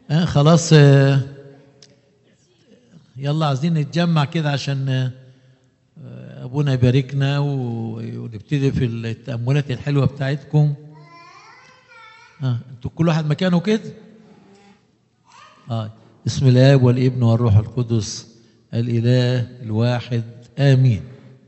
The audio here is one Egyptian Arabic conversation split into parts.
آه خلاص آه يلا عايزين نتجمع كده عشان آه ابونا يباركنا و- ونبتدي في التاملات الحلوه بتاعتكم اه انتوا كل واحد مكانه كده اه بسم الله والابن والروح القدس الاله الواحد امين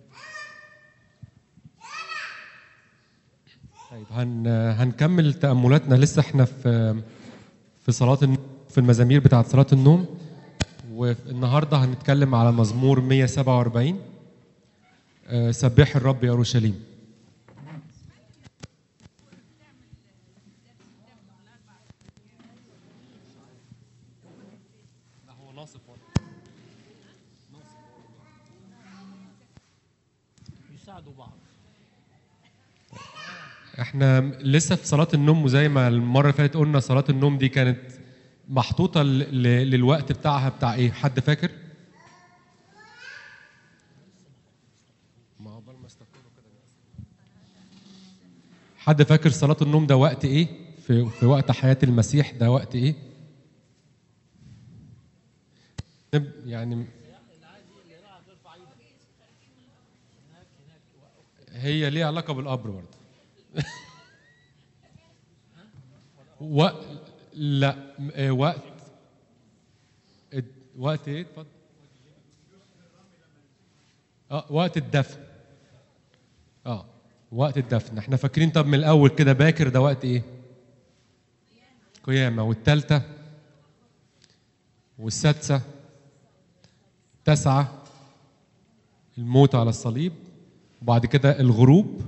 طيب هن هنكمل تأملاتنا لسه احنا في في صلاة الن- في المزامير بتاعت صلاة النوم والنهارده هنتكلم على مزمور 147 آه، سبح الرب يا اورشليم يساعدوا بعض احنا لسه في صلاة النوم وزي ما المرة اللي فاتت قلنا صلاة النوم دي كانت محطوطة ل- ل- للوقت بتاعها بتاع ايه؟ حد فاكر؟ ما عقبال ما استقروا كده حد فاكر صلاة النوم ده وقت ايه؟ في في وقت حياة المسيح ده وقت ايه؟ نب- يعني هي ليها علاقة بالقبر برضه وقت لا م- آه، وقت اد- وقت ايه اتفضل اه وقت الدفن اه وقت الدفن احنا فاكرين طب من الاول كده باكر ده وقت ايه قيامة والتالتة والسادسة تسعة الموت على الصليب وبعد كده الغروب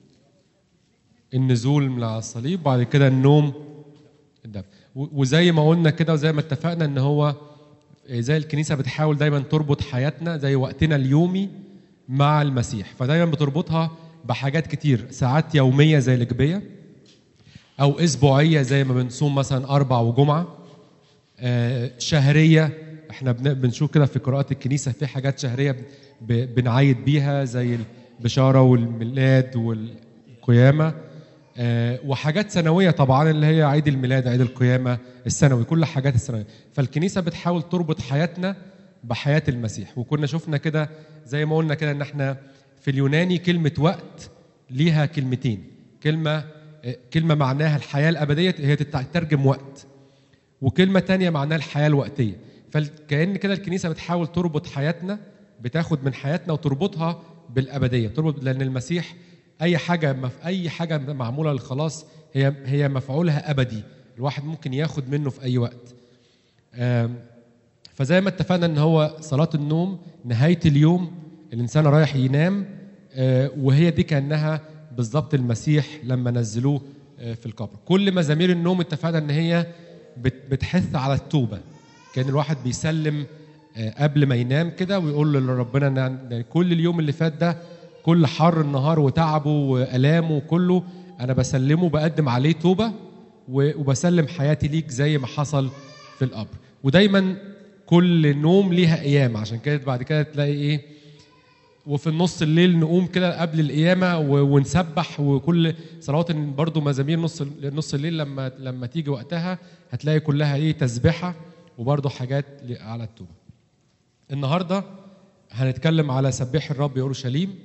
النزول من على الصليب بعد كده النوم الدفن و- وزي ما قلنا كده وزي ما اتفقنا ان هو زي الكنيسه بتحاول دايما تربط حياتنا زي وقتنا اليومي مع المسيح فدايما بتربطها بحاجات كتير ساعات يوميه زي الاجبيه او اسبوعيه زي ما بنصوم مثلا اربع وجمعه آه، شهريه احنا بن- بنشوف كده في قراءات الكنيسه في حاجات شهريه ب- بنعيد بيها زي البشاره والميلاد والقيامه آه، وحاجات سنويه طبعا اللي هي عيد الميلاد عيد القيامه السنوي كل حاجات السنويه فالكنيسه بتحاول تربط حياتنا بحياه المسيح وكنا شفنا كده زي ما قلنا كده ان احنا في اليوناني كلمه وقت ليها كلمتين كلمه آه، كلمه معناها الحياه الابديه هي تترجم وقت وكلمه تانية معناها الحياه الوقتيه فكأن كده الكنيسه بتحاول تربط حياتنا بتاخد من حياتنا وتربطها بالابديه تربط لان المسيح اي حاجه مف- اي حاجه معموله للخلاص هي هي مفعولها ابدي الواحد ممكن ياخد منه في اي وقت آم، فزي ما اتفقنا ان هو صلاه النوم نهايه اليوم الانسان رايح ينام آه، وهي دي كانها بالظبط المسيح لما نزلوه آه، في القبر كل مزامير النوم اتفقنا ان هي بت- بتحث على التوبه كان الواحد بيسلم آه، قبل ما ينام كده ويقول لربنا ان يعني كل اليوم اللي فات ده كل حر النهار وتعبه والامه وكله انا بسلمه بقدم عليه توبه و- وبسلم حياتي ليك زي ما حصل في القبر ودايما كل نوم ليها قيامه عشان كده بعد كده تلاقي ايه وفي النص الليل نقوم كده قبل القيامه و- ونسبح وكل صلوات برضو مزامير نص نص الليل لما لما تيجي وقتها هتلاقي كلها ايه تسبحه وبرضو حاجات ل- على التوبه. النهارده هنتكلم على سبح الرب يا اورشليم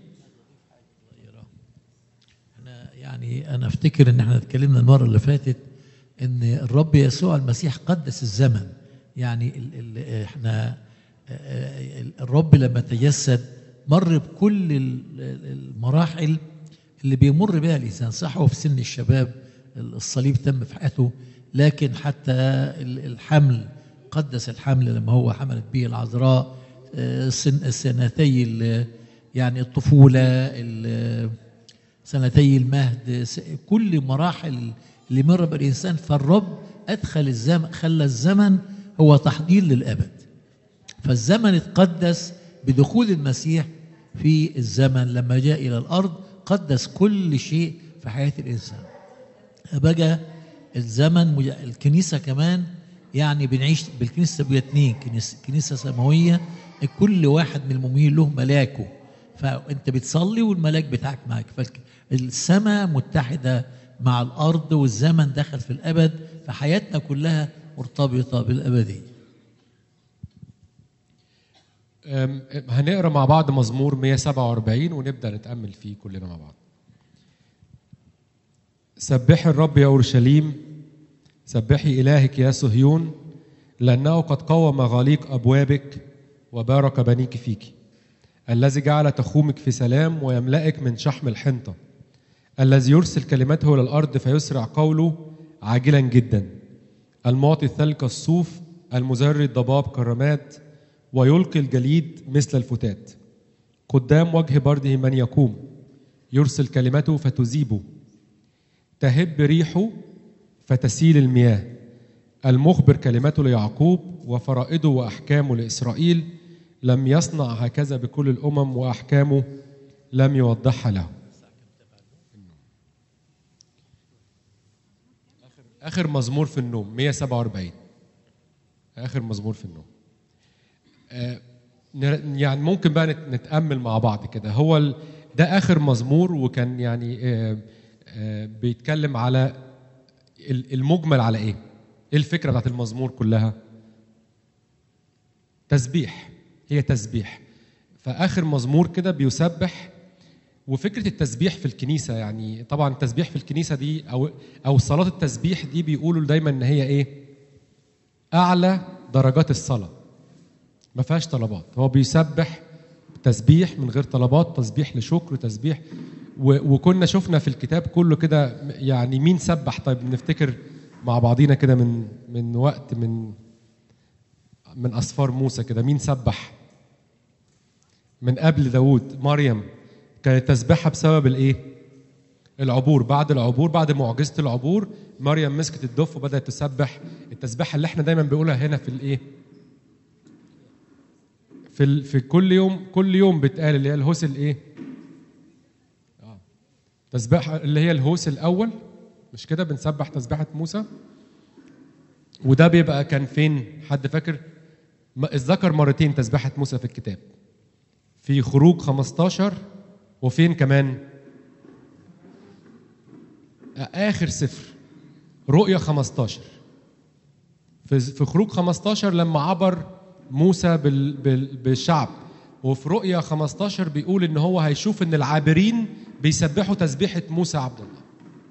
أنا يعني أنا أفتكر إن إحنا اتكلمنا المرة اللي فاتت إن الرب يسوع المسيح قدس الزمن يعني ال ال إحنا آه، ال- الرب لما تجسد مر بكل ال- ال- المراحل اللي بيمر بها الإنسان صح هو في سن الشباب الصليب تم في حياته لكن حتى ال- الحمل قدس الحمل لما هو حملت به العذراء آه، سن السنتي ال- يعني الطفولة ال- سنتي المهد س- كل مراحل اللي مر بالإنسان فالرب أدخل الزمن خلى الزمن هو تحضير للأبد فالزمن اتقدس بدخول المسيح في الزمن لما جاء إلى الأرض قدس كل شيء في حياة الإنسان بقى الزمن مج- الكنيسة كمان يعني بنعيش بالكنيسة بقى اتنين كنيسة, كنيسة سماوية كل واحد من المؤمنين له ملاكه فأنت بتصلي والملاك بتاعك معك فالسماء متحدة مع الأرض والزمن دخل في الأبد فحياتنا كلها مرتبطة بالأبدية أم، هنقرا مع بعض مزمور 147 ونبدا نتامل فيه كلنا مع بعض. سبحي الرب يا اورشليم سبحي الهك يا صهيون لانه قد قوى مغاليق ابوابك وبارك بنيك فيك. الذي جعل تخومك في سلام ويملأك من شحم الحنطه. الذي يرسل كلمته الى الارض فيسرع قوله عاجلا جدا. المعطي الثلج كالصوف المزري الضباب كالرماد ويلقي الجليد مثل الفتات قدام وجه برده من يقوم يرسل كلمته فتذيبه تهب ريحه فتسيل المياه المخبر كلمته ليعقوب وفرائده واحكامه لاسرائيل لم يصنع هكذا بكل الامم واحكامه لم يوضحها له اخر مزمور في النوم 147 اخر مزمور في النوم آه، نر- يعني ممكن بقى نت- نتامل مع بعض كده هو ال- ده اخر مزمور وكان يعني آه، آه، بيتكلم على ال- المجمل على ايه ايه الفكره بتاعت المزمور كلها تسبيح هي تسبيح فاخر مزمور كده بيسبح وفكره التسبيح في الكنيسه يعني طبعا التسبيح في الكنيسه دي او او صلاه التسبيح دي بيقولوا دايما ان هي ايه اعلى درجات الصلاه ما فيهاش طلبات هو بيسبح تسبيح من غير طلبات تسبيح لشكر تسبيح و- وكنا شفنا في الكتاب كله كده يعني مين سبح طيب نفتكر مع بعضينا كده من من وقت من من اسفار موسى كده مين سبح من قبل داوود مريم كانت تسبحها بسبب الايه العبور بعد العبور بعد معجزه العبور مريم مسكت الدف وبدات تسبح التسبيحه اللي احنا دايما بنقولها هنا في الايه في ال... في كل يوم كل يوم بتقال اللي هي الهوس الايه اه تسبيحه اللي هي الهوس الاول مش كده بنسبح تسبيحه موسى وده بيبقى كان فين حد فاكر م- اتذكر مرتين تسبيحه موسى في الكتاب في خروج 15 وفين كمان اخر سفر رؤيا 15 في في خروج 15 لما عبر موسى بال بال بالشعب وفي رؤيا 15 بيقول ان هو هيشوف ان العابرين بيسبحوا تسبيحه موسى عبد الله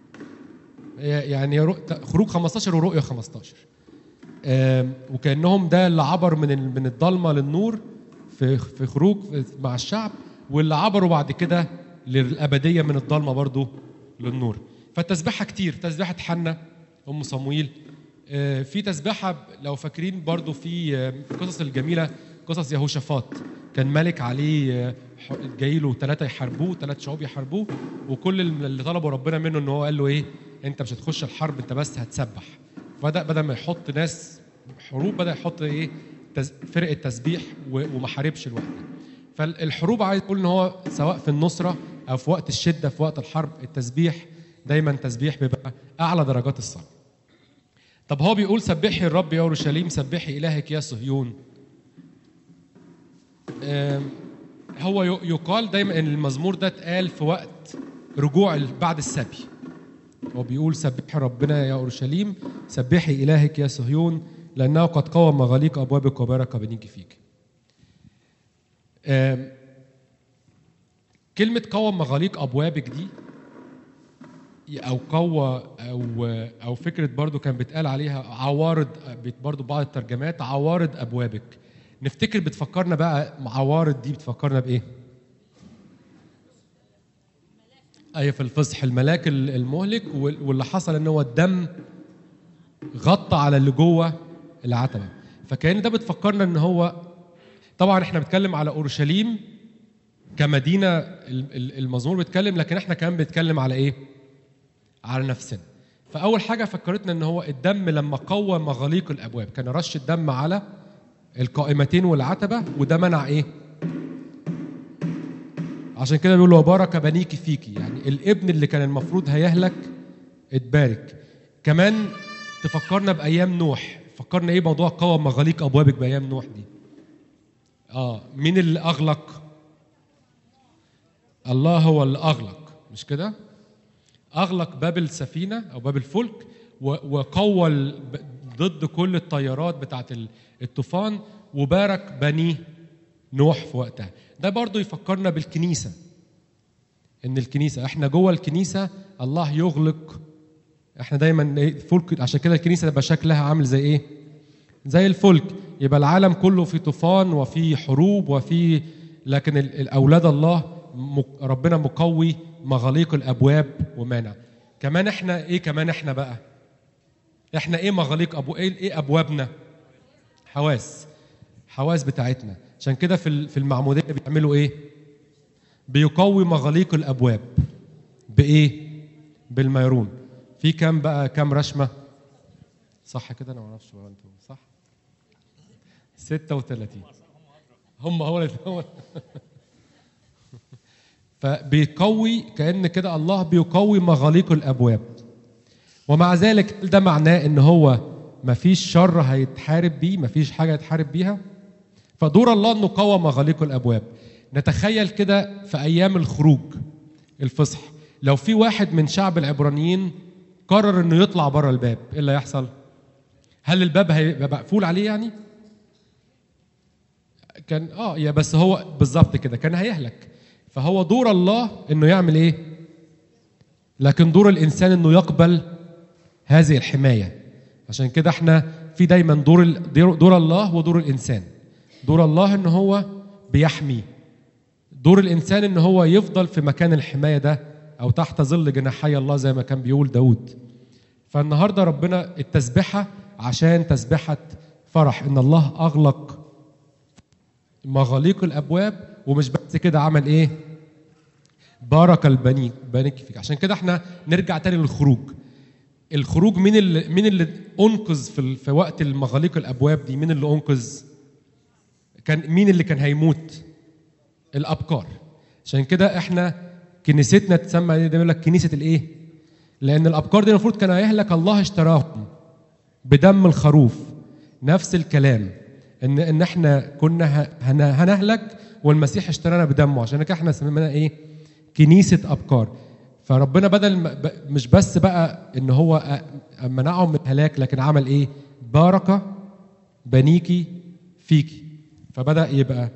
يعني رؤ- خروج 15 ورؤيا 15 آم، وكانهم ده اللي عبر من ال- من الضلمه للنور في في خروج مع الشعب واللي عبروا بعد كده للابديه من الضلمه برضو للنور فالتسبيحه كتير تسبيحه حنة ام صمويل آه، في تسبيحه لو فاكرين برضو في آه، القصص الجميله قصص يهوشافاط كان ملك عليه آه، ح- جاي له ثلاثه يحاربوه ثلاث شعوب يحاربوه وكل اللي طلبوا ربنا منه ان هو قال له ايه انت مش هتخش الحرب انت بس هتسبح فبدا بدل ما يحط ناس حروب بدا يحط ايه تز- فرقه تسبيح و- وما حاربش لوحده فالحروب عايز اقول ان هو سواء في النصره او في وقت الشده في وقت الحرب التسبيح دايما تسبيح بيبقى اعلى درجات الصلاه طب هو بيقول سبحي الرب يا اورشليم سبحي الهك يا صهيون آم، هو ي- يقال دايما ان المزمور ده اتقال في وقت رجوع ال- بعد السبي هو بيقول سبحي ربنا يا اورشليم سبحي الهك يا صهيون لانه قد قوى مغاليق ابوابك وبارك بنيك فيك آم، كلمة قوى مغاليق أبوابك دي أو قوة أو أو فكرة برضو كان بيتقال عليها عوارض بت- برضو بعض الترجمات عوارض أبوابك نفتكر بتفكرنا بقى عوارض دي بتفكرنا بإيه؟ أيوة في الفصح الملاك ال- المهلك وال- واللي حصل إن هو الدم غطى على اللي جوه العتبة فكان ده بتفكرنا إن هو طبعا احنا بنتكلم على اورشليم كمدينه ال- ال- المزمور بيتكلم لكن احنا كمان بنتكلم على ايه؟ على نفسنا. فاول حاجه فكرتنا ان هو الدم لما قوى مغاليق الابواب كان رش الدم على القائمتين والعتبه وده منع ايه؟ عشان كده بيقول وبارك بنيك فيكي يعني الابن اللي كان المفروض هيهلك اتبارك كمان تفكرنا بايام نوح فكرنا ايه موضوع قوى مغاليق ابوابك بايام نوح دي اه مين اللي اغلق الله هو اللي اغلق مش كده اغلق باب السفينه او باب الفلك و- وقوى ال- ب- ضد كل التيارات بتاعت ال- الطوفان وبارك بني نوح في وقتها ده برضو يفكرنا بالكنيسة ان الكنيسة احنا جوه الكنيسة الله يغلق احنا دايما إيه، فلك عشان كده الكنيسة تبقى شكلها عامل زي ايه زي الفلك يبقى العالم كله في طوفان وفي حروب وفي لكن ال- الاولاد الله مك- ربنا مقوي مغاليق الابواب ومانع كمان احنا ايه كمان احنا بقى احنا ايه مغاليق ابو ايه ايه ابوابنا حواس حواس بتاعتنا عشان كده في ال- في المعموديه بيعملوا ايه بيقوي مغاليق الابواب بايه بالميرون في كام بقى كام رشمه صح كده انا ما اعرفش بقى انتوا صح 36 هم هو هو فبيقوي كأن كده الله بيقوي مغاليق الأبواب ومع ذلك ده معناه ان هو مفيش شر هيتحارب بيه مفيش حاجة يتحارب بيها فدور الله انه قوى مغاليق الأبواب نتخيل كده في أيام الخروج الفصح لو في واحد من شعب العبرانيين قرر انه يطلع بره الباب ايه اللي هيحصل هل الباب هيبقى مقفول عليه يعني كان اه يا بس هو بالظبط كده كان هيهلك فهو دور الله انه يعمل ايه لكن دور الانسان انه يقبل هذه الحمايه عشان كده احنا في دايما دور ال- دور دور الله ودور الانسان دور الله ان هو بيحمي دور الانسان ان هو يفضل في مكان الحمايه ده او تحت ظل جناحي الله زي ما كان بيقول داود فالنهارده ربنا التسبحه عشان تسبحه فرح ان الله اغلق مغاليق الابواب ومش بس كده عمل ايه بارك البني بارك فيك عشان كده احنا نرجع تاني للخروج الخروج مين اللي مين اللي انقذ في, ال- في وقت المغاليق الابواب دي مين اللي انقذ كان مين اللي كان هيموت الابكار عشان كده احنا كنيستنا تسمى ايه ده يقول لك كنيسه الايه لان الابكار دي المفروض كان هيهلك الله اشتراهم بدم الخروف نفس الكلام ان ان احنا كنا ه- هن- هنهلك والمسيح اشترانا بدمه عشان كده احنا سميناها ايه كنيسه ابكار فربنا بدل ما- ب- مش بس بقى ان هو أ- منعهم من الهلاك لكن عمل ايه بارك بنيكي فيكي فبدا يبقى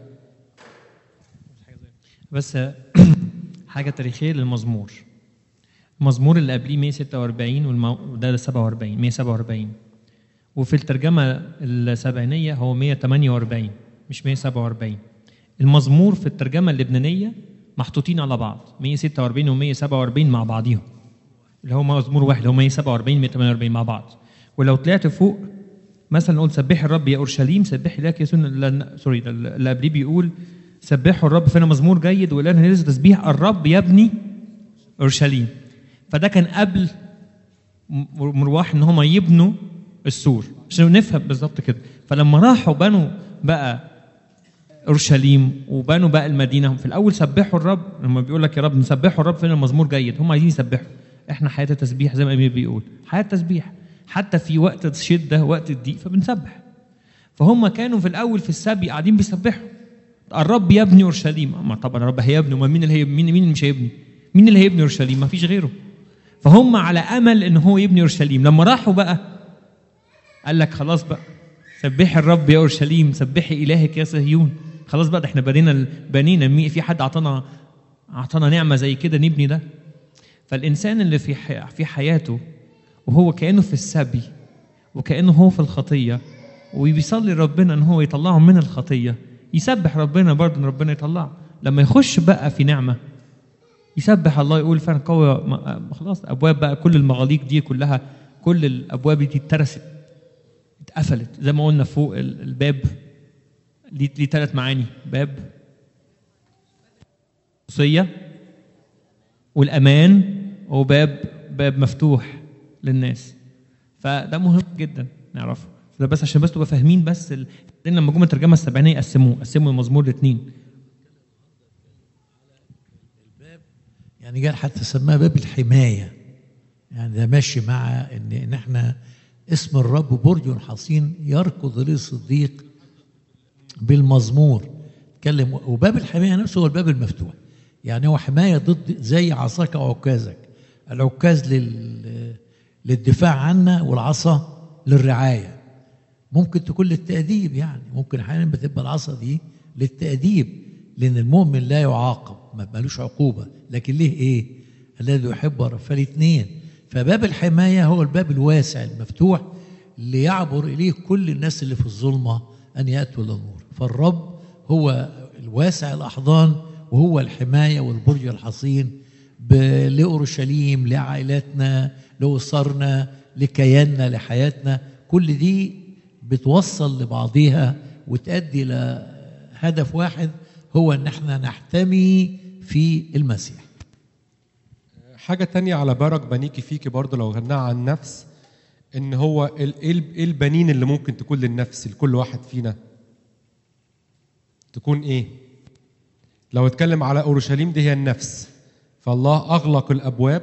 بس حاجة تاريخية للمزمور المزمور اللي قبليه 146 والمو... وده 47 147 وفي الترجمة السبعينية هو 148 مش 147 المزمور في الترجمة اللبنانية محطوطين على بعض 146 و 147 مع بعضيهم اللي هو مزمور واحد هو 147 148 مع بعض ولو طلعت فوق مثلا نقول سبحي الرب يا اورشليم سبحي لك يا سن لا- سوري ده اللي قبليه بيقول سبحوا الرب فينا مزمور جيد والان هنرز تسبيح الرب يبني اورشليم فده كان قبل م- مروح ان هم يبنوا السور عشان نفهم بالظبط كده فلما راحوا بنوا بقى اورشليم وبنوا بقى المدينه في الاول سبحوا الرب لما بيقول لك يا رب نسبحوا الرب فينا المزمور جيد هم عايزين يسبحوا احنا حياه التسبيح زي ما امير بيقول حياه التسبيح حتى في وقت الشده وقت الضيق فبنسبح فهم كانوا في الاول في السبي قاعدين بيسبحوا الرب يبني اورشليم ما طبعا الرب هيبني امال مين اللي هي مين مين اللي مش هيبني مين اللي هيبني اورشليم ما فيش غيره فهم على امل ان هو يبني اورشليم لما راحوا بقى قال لك خلاص بقى سبحي الرب يا اورشليم سبحي الهك يا صهيون خلاص بقى ده احنا بنينا بنينا مي- في حد اعطانا اعطانا نعمه زي كده نبني ده فالانسان اللي في ح- في حياته وهو كانه في السبي وكانه هو في الخطيه وبيصلي ربنا ان هو يطلعه من الخطيه يسبح ربنا برضه ان ربنا يطلعه لما يخش بقى في نعمه يسبح الله يقول فعلا قوي ما- خلاص ابواب بقى كل المغاليق دي كلها كل الابواب دي اترست اتقفلت زي ما قلنا فوق ال- الباب ليه ليه ثلاث معاني باب خصوصيه والامان وباب باب مفتوح للناس فده مهم جدا نعرفه ده بس عشان بس تبقى فاهمين بس ال... لان لما جم الترجمه السبعينيه قسموه قسموا المزمور لاثنين يعني قال حتى سماه باب الحمايه يعني ده ماشي مع ان ان احنا اسم الرب برج حصين يركض ظليل الصديق بالمزمور اتكلم وباب الحمايه نفسه هو الباب المفتوح يعني هو حمايه ضد زي عصاك او عكازك العكاز لل للدفاع عنا والعصا للرعايه ممكن تكون للتأديب يعني ممكن احيانا بتبقى العصا دي للتأديب لأن المؤمن لا يعاقب ما ملوش عقوبة لكن ليه إيه؟ الذي يحب ورب فالاثنين فباب الحماية هو الباب الواسع المفتوح ليعبر إليه كل الناس اللي في الظلمة أن يأتوا إلى النور فالرب هو الواسع الأحضان وهو الحماية والبرج الحصين ب- لأورشليم لعائلاتنا لأسرنا لكياننا لحياتنا كل دي بتوصل لبعضيها وتؤدي إلى هدف واحد هو ان احنا نحتمي في المسيح حاجة تانية على بارك بنيكي فيكي برضو لو غناها عن النفس ان هو ال- ايه ال- إيه البنين اللي ممكن تكون للنفس لكل واحد فينا تكون ايه لو اتكلم على اورشليم دي هي النفس فالله اغلق الابواب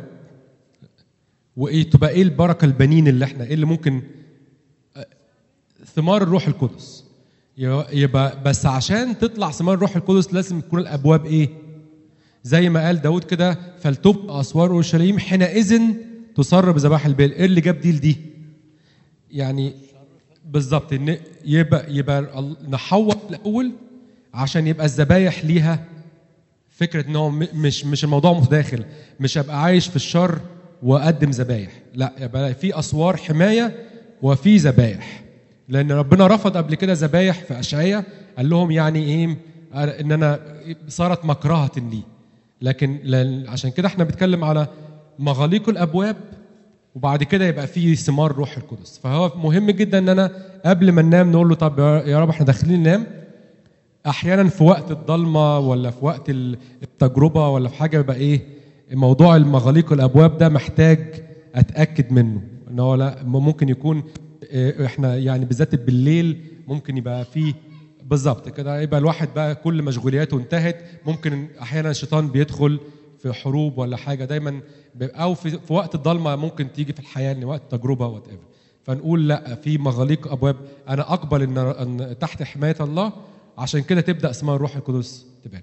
وايه تبقى ايه البركه البنين اللي احنا ايه اللي ممكن آه، ثمار الروح القدس يبقى بس عشان تطلع ثمار الروح القدس لازم تكون الابواب ايه زي ما قال داود كده فلتبقى اسوار اورشليم حينئذ تصر بذبائح البال ايه اللي جاب دي لدي يعني بالظبط ان يبقى يبقى ال- نحوط الاول عشان يبقى الذبايح ليها فكره ان هو م- مش مش الموضوع متداخل مش ابقى عايش في الشر واقدم ذبايح لا يبقى في اسوار حمايه وفي ذبايح لان ربنا رفض قبل كده ذبايح في اشعياء قال لهم يعني ايه ان انا صارت مكرهه لي لكن لأن- عشان كده احنا بنتكلم على مغاليق الابواب وبعد كده يبقى في ثمار روح القدس فهو مهم جدا ان انا قبل ما ننام نقول له طب يا يا رب احنا داخلين ننام احيانا في وقت الضلمه ولا في وقت ال- التجربه ولا في حاجه يبقى ايه موضوع المغاليق الابواب ده محتاج اتاكد منه ان هو لا ممكن يكون إيه، احنا يعني بالذات بالليل ممكن يبقى فيه بالظبط كده يبقى الواحد بقى كل مشغولياته انتهت ممكن احيانا الشيطان بيدخل في حروب ولا حاجه دايما بيبقى- او في, في وقت الضلمه ممكن تيجي في الحياه ان وقت تجربه وات ايفر فنقول لا في مغاليق ابواب انا اقبل ان ان تحت حمايه الله عشان كده تبدا اسمها الروح القدس تبان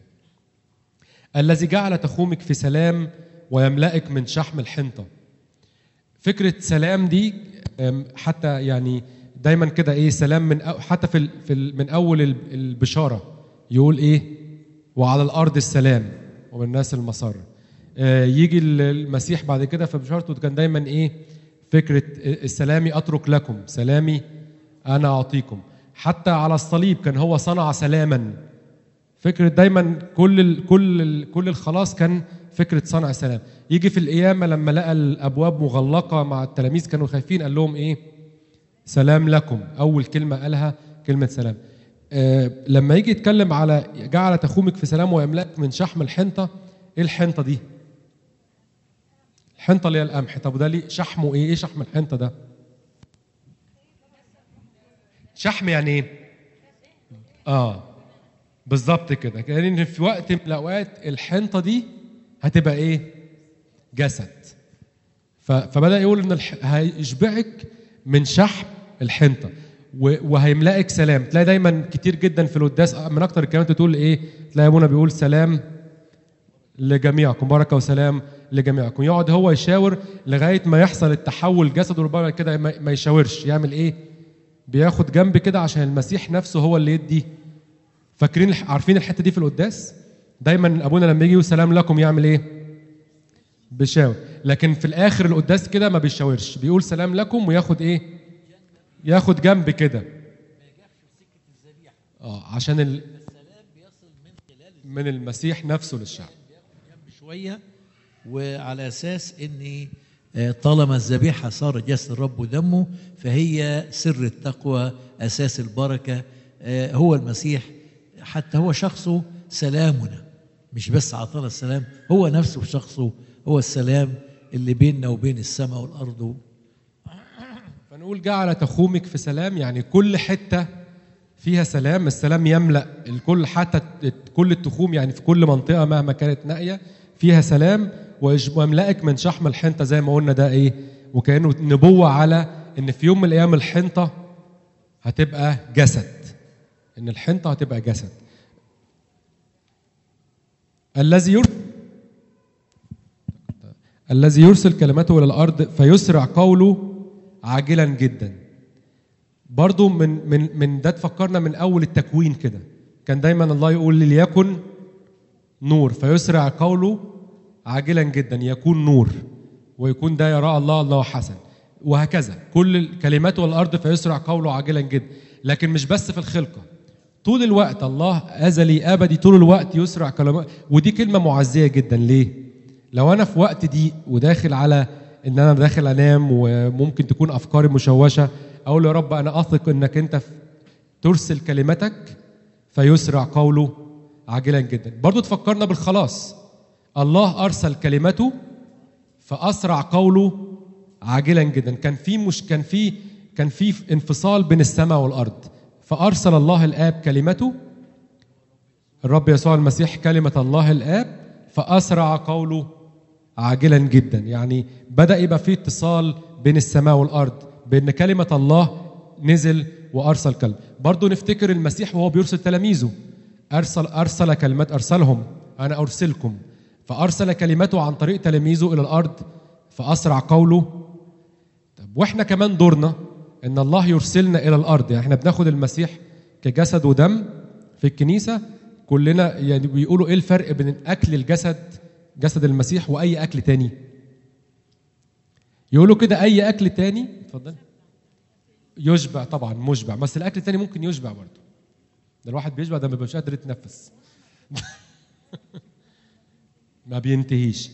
الذي جعل تخومك في سلام ويملأك من شحم الحنطه فكره سلام دي أم، حتى يعني دايما كده ايه سلام من أو حتى في ال- في ال- من اول ال- البشاره يقول ايه وعلى الارض السلام وبالناس المسر آه، يجي ال- المسيح بعد كده في بشارته كان دايما ايه فكره السلامي اترك لكم سلامي انا اعطيكم حتى على الصليب كان هو صنع سلاما فكره دايما كل ال كل ال كل الخلاص كان فكره صنع سلام يجي في القيامه لما لقى الابواب مغلقه مع التلاميذ كانوا خايفين قال لهم ايه سلام لكم اول كلمه قالها كلمه سلام آه لما يجي يتكلم على جعل تخومك في سلام ويملأك من شحم الحنطه ايه الحنطه دي الحنطه اللي هي القمح طب ده ليه شحمه ايه ايه شحم الحنطه ده شحم يعني ايه اه بالظبط كده كان في وقت من الاوقات الحنطه دي هتبقى ايه جسد ف- فبدا يقول ان الح... هيشبعك من شحم الحنطه و... وهيملأك سلام تلاقي دايما كتير جدا في القداس من اكتر الكلمات تقول ايه تلاقي ابونا بيقول سلام لجميعكم بركه وسلام لجميعكم يقعد هو يشاور لغايه ما يحصل التحول جسده ربما كده ما ما يشاورش يعمل ايه بياخد جنب كده عشان المسيح نفسه هو اللي يدي فاكرين عارفين الحته دي في القداس دايما ابونا لما يجي يقول سلام لكم يعمل ايه بيشاور لكن في الاخر القداس كده ما بيشاورش بيقول سلام لكم وياخد ايه ياخد جنب كده اه عشان ال... من المسيح نفسه للشعب شويه وعلى اساس ان آه، طالما الذبيحه صارت جسد الرب ودمه فهي سر التقوى اساس البركه آه، هو المسيح حتى هو شخصه سلامنا مش بس اعطانا السلام هو نفسه في شخصه هو السلام اللي بيننا وبين السماء والارض فنقول جعل تخومك في سلام يعني كل حته فيها سلام السلام يملا الكل حتى كل التخوم يعني في كل منطقه مهما كانت نائيه فيها سلام ويش- ويملأك من شحم الحنطه زي ما قلنا ده ايه وكانه نبوه على ان في يوم من الايام الحنطه هتبقى جسد ان الحنطه هتبقى جسد الذي يرسل الذي يرسل كلمته الى الارض فيسرع قوله عاجلا جدا برضو من من من ده تفكرنا من اول التكوين كده كان دايما الله يقول لي ليكن نور فيسرع قوله عاجلا جدا يكون نور ويكون ده يرى الله الله حسن وهكذا كل الكلمات والارض فيسرع قوله عاجلا جدا لكن مش بس في الخلقه طول الوقت الله ازلي ابدي طول الوقت يسرع كلمات ودي كلمه معزيه جدا ليه لو انا في وقت ضيق وداخل على ان انا داخل انام وممكن تكون افكاري مشوشه اقول يا رب انا اثق انك انت ترسل كلمتك فيسرع قوله عاجلا جدا برضو تفكرنا بالخلاص الله ارسل كلمته فاسرع قوله عاجلا جدا كان في مش كان في كان في انفصال بين السماء والارض فارسل الله الاب كلمته الرب يسوع المسيح كلمه الله الاب فاسرع قوله عاجلا جدا يعني بدا يبقى في اتصال بين السماء والارض بان كلمه الله نزل وارسل كلمه برضه نفتكر المسيح وهو بيرسل تلاميذه ارسل ارسل كلمات ارسلهم انا ارسلكم فارسل كلمته عن طريق تلاميذه الى الارض فاسرع قوله طب واحنا كمان دورنا ان الله يرسلنا الى الارض يعني احنا بناخد المسيح كجسد ودم في الكنيسه كلنا يعني بيقولوا ايه الفرق بين اكل الجسد جسد المسيح واي اكل تاني يقولوا كده اي اكل تاني اتفضل يشبع طبعا مشبع بس الاكل التاني ممكن يشبع برضه ده الواحد بيشبع ده ما بيبقاش قادر يتنفس ما بينتهيش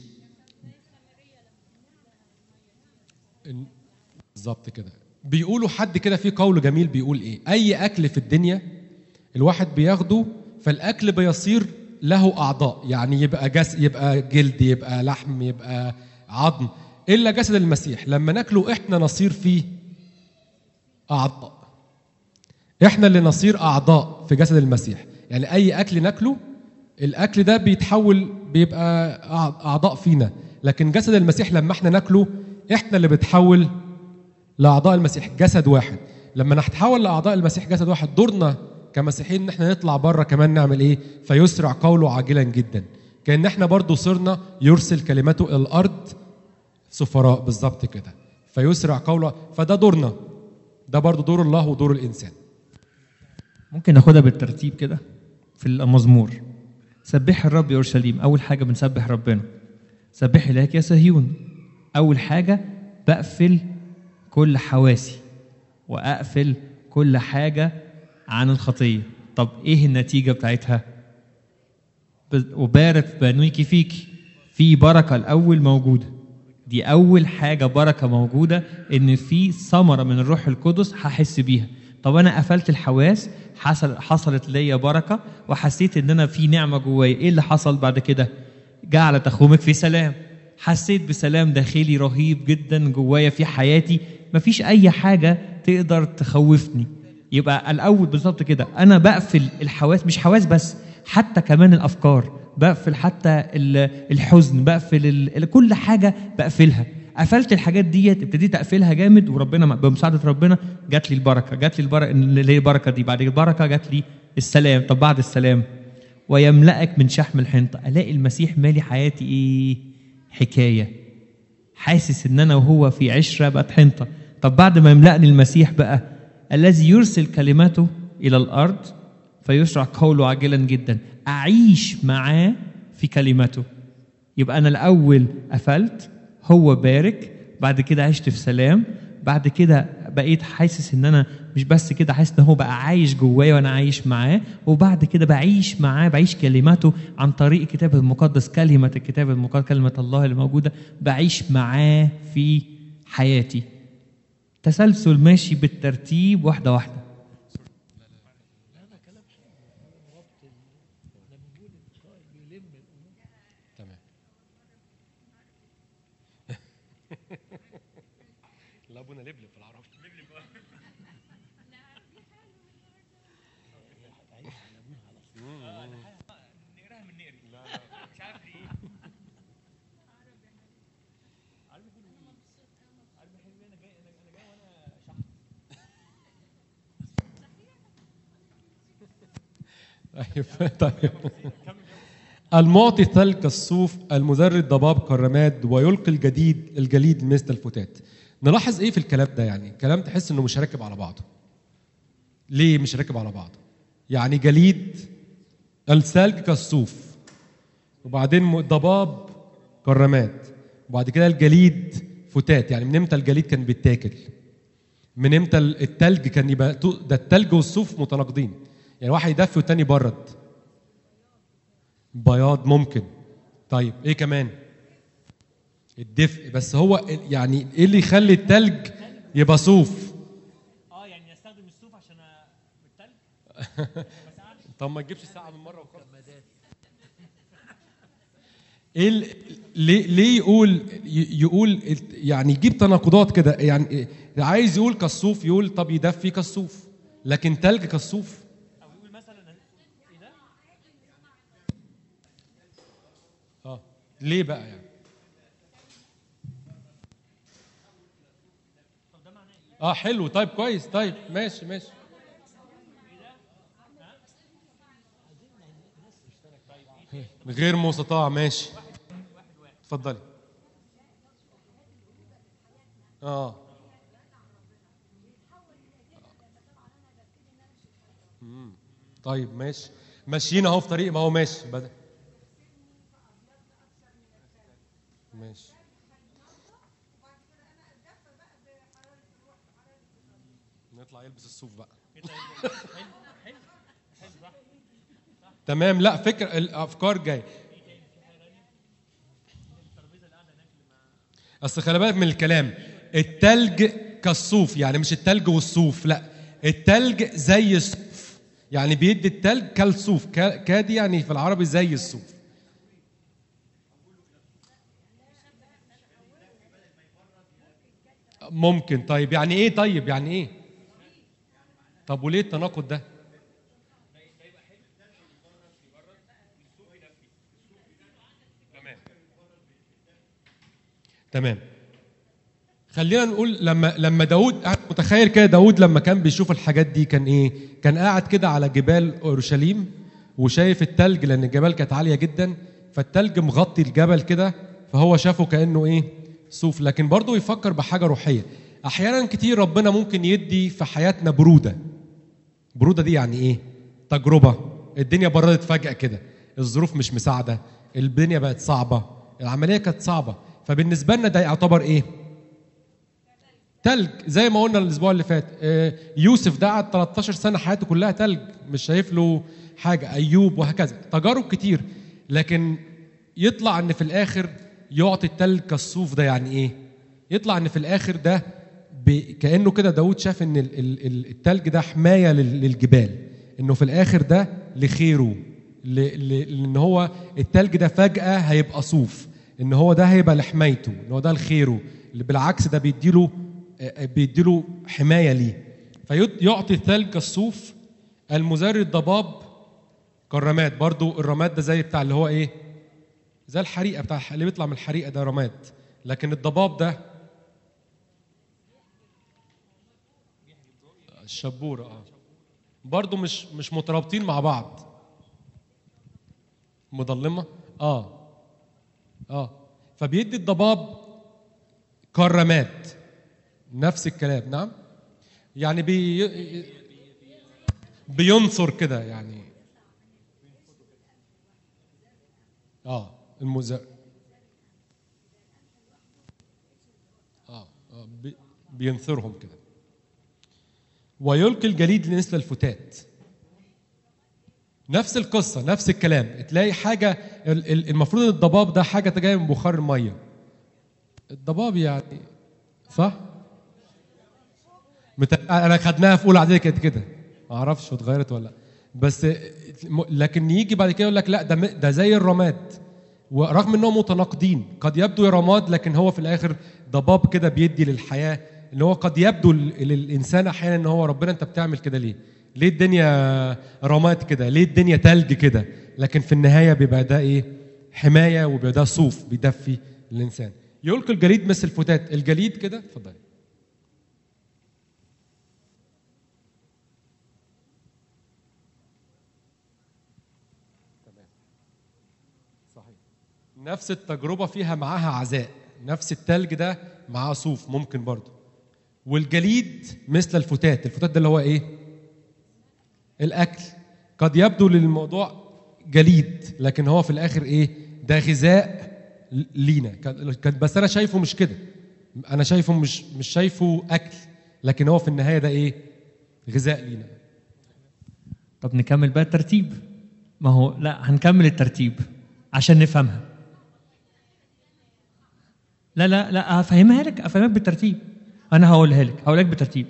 إن- بالظبط كده بيقولوا حد كده في قول جميل بيقول ايه اي اكل في الدنيا الواحد بياخده فالاكل بيصير له اعضاء يعني يبقى جس يبقى جلد يبقى لحم يبقى عظم الا جسد المسيح لما ناكله احنا نصير فيه اعضاء احنا اللي نصير اعضاء في جسد المسيح يعني اي اكل ناكله الاكل ده بيتحول بيبقى أع- اعضاء فينا لكن جسد المسيح لما احنا ناكله احنا اللي بتحول لاعضاء المسيح جسد واحد لما نتحول لاعضاء المسيح جسد واحد دورنا كمسيحيين ان احنا نطلع بره كمان نعمل ايه فيسرع قوله عاجلا جدا كان احنا برضو صرنا يرسل كلمته الى الارض سفراء بالظبط كده فيسرع قوله فده دورنا ده برضو دور الله ودور الانسان ممكن ناخدها بالترتيب كده في المزمور سبح الرب يا اورشليم اول حاجه بنسبح ربنا سبح الهك يا صهيون اول حاجه بقفل كل حواسي واقفل كل حاجه عن الخطيه طب ايه النتيجه بتاعتها ب- وبارك بنويكي فيكي في بركه الاول موجوده دي اول حاجه بركه موجوده ان في ثمره من الروح القدس هحس بيها طب انا قفلت الحواس حصل حصلت ليا بركه وحسيت ان انا في نعمه جوايا ايه اللي حصل بعد كده جعل تخومك في سلام حسيت بسلام داخلي رهيب جدا جوايا في حياتي مفيش اي حاجه تقدر تخوفني يبقى الاول بالظبط كده انا بقفل الحواس مش حواس بس حتى كمان الافكار بقفل حتى ال- الحزن بقفل ال- ال- كل حاجه بقفلها قفلت الحاجات ديت ابتديت اقفلها جامد وربنا بمساعده ربنا جات لي البركه جات لي البركه اللي هي البركه دي بعد البركه جات لي السلام طب بعد السلام ويملأك من شحم الحنطه الاقي المسيح مالي حياتي ايه حكايه حاسس ان انا وهو في عشره بقت حنطه طب بعد ما يملأني المسيح بقى الذي يرسل كلماته الى الارض فيشرع قوله عاجلا جدا اعيش معاه في كلمته يبقى انا الاول قفلت هو بارك بعد كده عشت في سلام بعد كده بقيت حاسس ان انا مش بس كده حاسس ان هو بقى عايش جوايا وانا عايش معاه وبعد كده بعيش معاه بعيش كلماته عن طريق الكتاب المقدس كلمه الكتاب المقدس كلمه الله اللي موجوده بعيش معاه في حياتي تسلسل ماشي بالترتيب واحده واحده تمام لا ابونا لبلب في العرب طيب طيب المعطي ثلج كالصوف المذر الضباب كالرماد ويلقي الجديد الجليد مثل الفتات نلاحظ ايه في الكلام ده يعني كلام تحس انه مش راكب على بعضه ليه مش راكب على بعض يعني جليد الثلج كالصوف وبعدين م- ضباب كالرماد وبعد كده الجليد فتات يعني من امتى الجليد كان بيتاكل من امتى ال- التلج كان يبقى تو- ده التلج والصوف متناقضين يعني واحد يدفي والتاني يبرد بياض ممكن طيب ايه كمان الدفء بس هو ال- يعني ايه اللي يخلي التلج يبقى صوف اه يعني يستخدم الصوف عشان التلج طب ما تجيبش ساعه من مره وخلاص ايه ال- ليه ليه يقول ي- يقول الت- يعني يجيب تناقضات كده يعني إيه؟ عايز يقول كالصوف يقول طب يدفي كالصوف لكن تلج كالصوف او يقول مثلا ايه ده اه ليه بقى يعني اه حلو طيب كويس طيب ماشي ماشي غير مستطاع ماشي اتفضلي اه مم. طيب ماشي ماشيين اهو في طريق ما هو ماشي بدأ ماشي نطلع يلبس الصوف بقى تمام لا فكر الافكار جايه اصل خلي بالك من الكلام التلج كالصوف يعني مش التلج والصوف لا التلج زي الصوف يعني بيدي التلج كالصوف كا- كادي يعني في العربي زي الصوف ممكن طيب يعني ايه طيب يعني ايه طب وليه التناقض ده تمام تمام خلينا نقول لما لما داود أنا متخيل كده داود لما كان بيشوف الحاجات دي كان ايه كان قاعد كده على جبال اورشليم وشايف التلج لان الجبال كانت عاليه جدا فالتلج مغطي الجبل كده فهو شافه كانه ايه صوف لكن برضه يفكر بحاجه روحيه احيانا كتير ربنا ممكن يدي في حياتنا بروده برودة دي يعني ايه؟ تجربة الدنيا بردت فجأة كده الظروف مش مساعدة الدنيا بقت صعبة العملية كانت صعبة فبالنسبة لنا ده يعتبر ايه؟ تلج زي ما قلنا الاسبوع اللي فات آه، يوسف ده قعد 13 سنة حياته كلها تلج مش شايف له حاجة ايوب وهكذا تجارب كتير لكن يطلع ان في الاخر يعطي التلج كالصوف ده يعني ايه؟ يطلع ان في الاخر ده ب... كانه كده داود شاف ان ال- ال- ال- التلج ده حمايه لل- للجبال انه في الاخر ده لخيره ل... ل... لان هو التلج ده فجاه هيبقى صوف ان هو ده هيبقى لحمايته ان هو ده لخيره اللي بالعكس ده بيديله آه، بيديله حمايه ليه فيعطي الثلج كالصوف المزري الضباب كالرماد برضو الرماد ده زي بتاع اللي هو ايه زي الحريقه بتاع الح- اللي بيطلع من الحريقه ده رماد لكن الضباب ده الشبوره اه برضو مش مش مترابطين مع بعض مظلمه اه اه فبيدي الضباب كالرماد نفس الكلام نعم يعني بي بينصر كده يعني اه المز اه, آه بي بينثرهم كده ويلقي الجليد مثل الفتات نفس القصه نفس الكلام تلاقي حاجه ال- ال- المفروض ان الضباب ده حاجه جايه من بخار الميه الضباب يعني صح مت... انا خدناها في اولى اعدادي كانت كده ما اعرفش اتغيرت ولا لا بس م- لكن يجي بعد كده يقول لك لا ده م- ده زي الرماد ورغم انهم متناقضين قد يبدو رماد لكن هو في الاخر ضباب كده بيدي للحياه ان هو قد يبدو ل- للانسان احيانا ان هو ربنا انت بتعمل كده ليه؟ ليه الدنيا رماد كده؟ ليه الدنيا تلج كده؟ لكن في النهايه بيبقى ده ايه؟ حمايه وبيبقى ده صوف بيدفي الانسان. يلقي الجليد مثل الفتات، الجليد كده اتفضل صحيح نفس التجربة فيها معاها عزاء نفس التلج ده معاه صوف ممكن برضه والجليد مثل الفتات الفتات ده اللي هو ايه الاكل قد يبدو للموضوع جليد لكن هو في الاخر ايه ده غذاء لينا كان- كان- بس انا شايفه مش كده انا شايفه مش مش شايفه اكل لكن هو في النهايه ده ايه غذاء لينا طب نكمل بقى الترتيب ما هو لا هنكمل الترتيب عشان نفهمها لا لا لا هفهمها لك افهمك بالترتيب انا هقولها لك هقول لك بالترتيب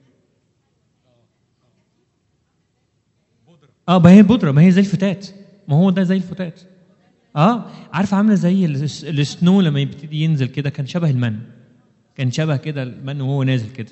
اه ما هي بودره ما هي زي الفتات ما هو ده زي الفتات اه عارفه عامله زي الس- السنو لما يبتدي ينزل كده كان شبه المن كان شبه كده المن وهو نازل كده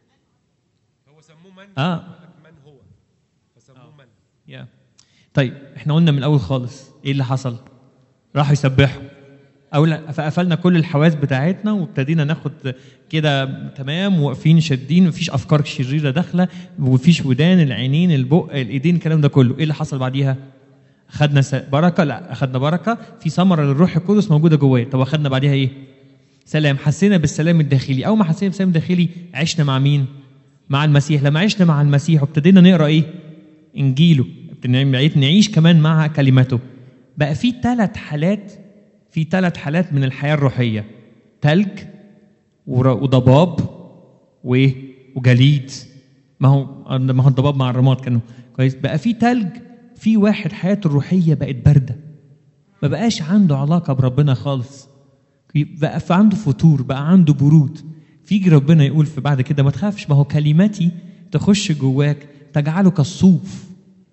هو سموه من اه من هو فسموه من يا طيب احنا قلنا من الاول خالص ايه اللي حصل راحوا يسبحوا أولا فقفلنا كل الحواس بتاعتنا وابتدينا ناخد كده تمام واقفين شادين مفيش افكار شريره داخله ومفيش ودان العينين البق الايدين الكلام ده كله ايه اللي حصل بعديها خدنا س- بركه لا اخدنا بركه في ثمره للروح القدس موجوده جوايا طب اخدنا بعديها ايه سلام حسينا بالسلام الداخلي اول ما حسينا بالسلام الداخلي عشنا مع مين مع المسيح لما عشنا مع المسيح وابتدينا نقرا ايه انجيله ابتدينا نعيش كمان مع كلمته بقى في ثلاث حالات في ثلاث حالات من الحياه الروحيه تلج ور- وضباب وايه وجليد ما هو ما هو الضباب مع الرماد كانوا كويس بقى في تلج في واحد حياته الروحيه بقت بارده ما بقاش عنده علاقه بربنا خالص بقى في عنده فتور بقى عنده برود فيجي ربنا يقول في بعد كده ما تخافش ما هو كلماتي تخش جواك تجعله كالصوف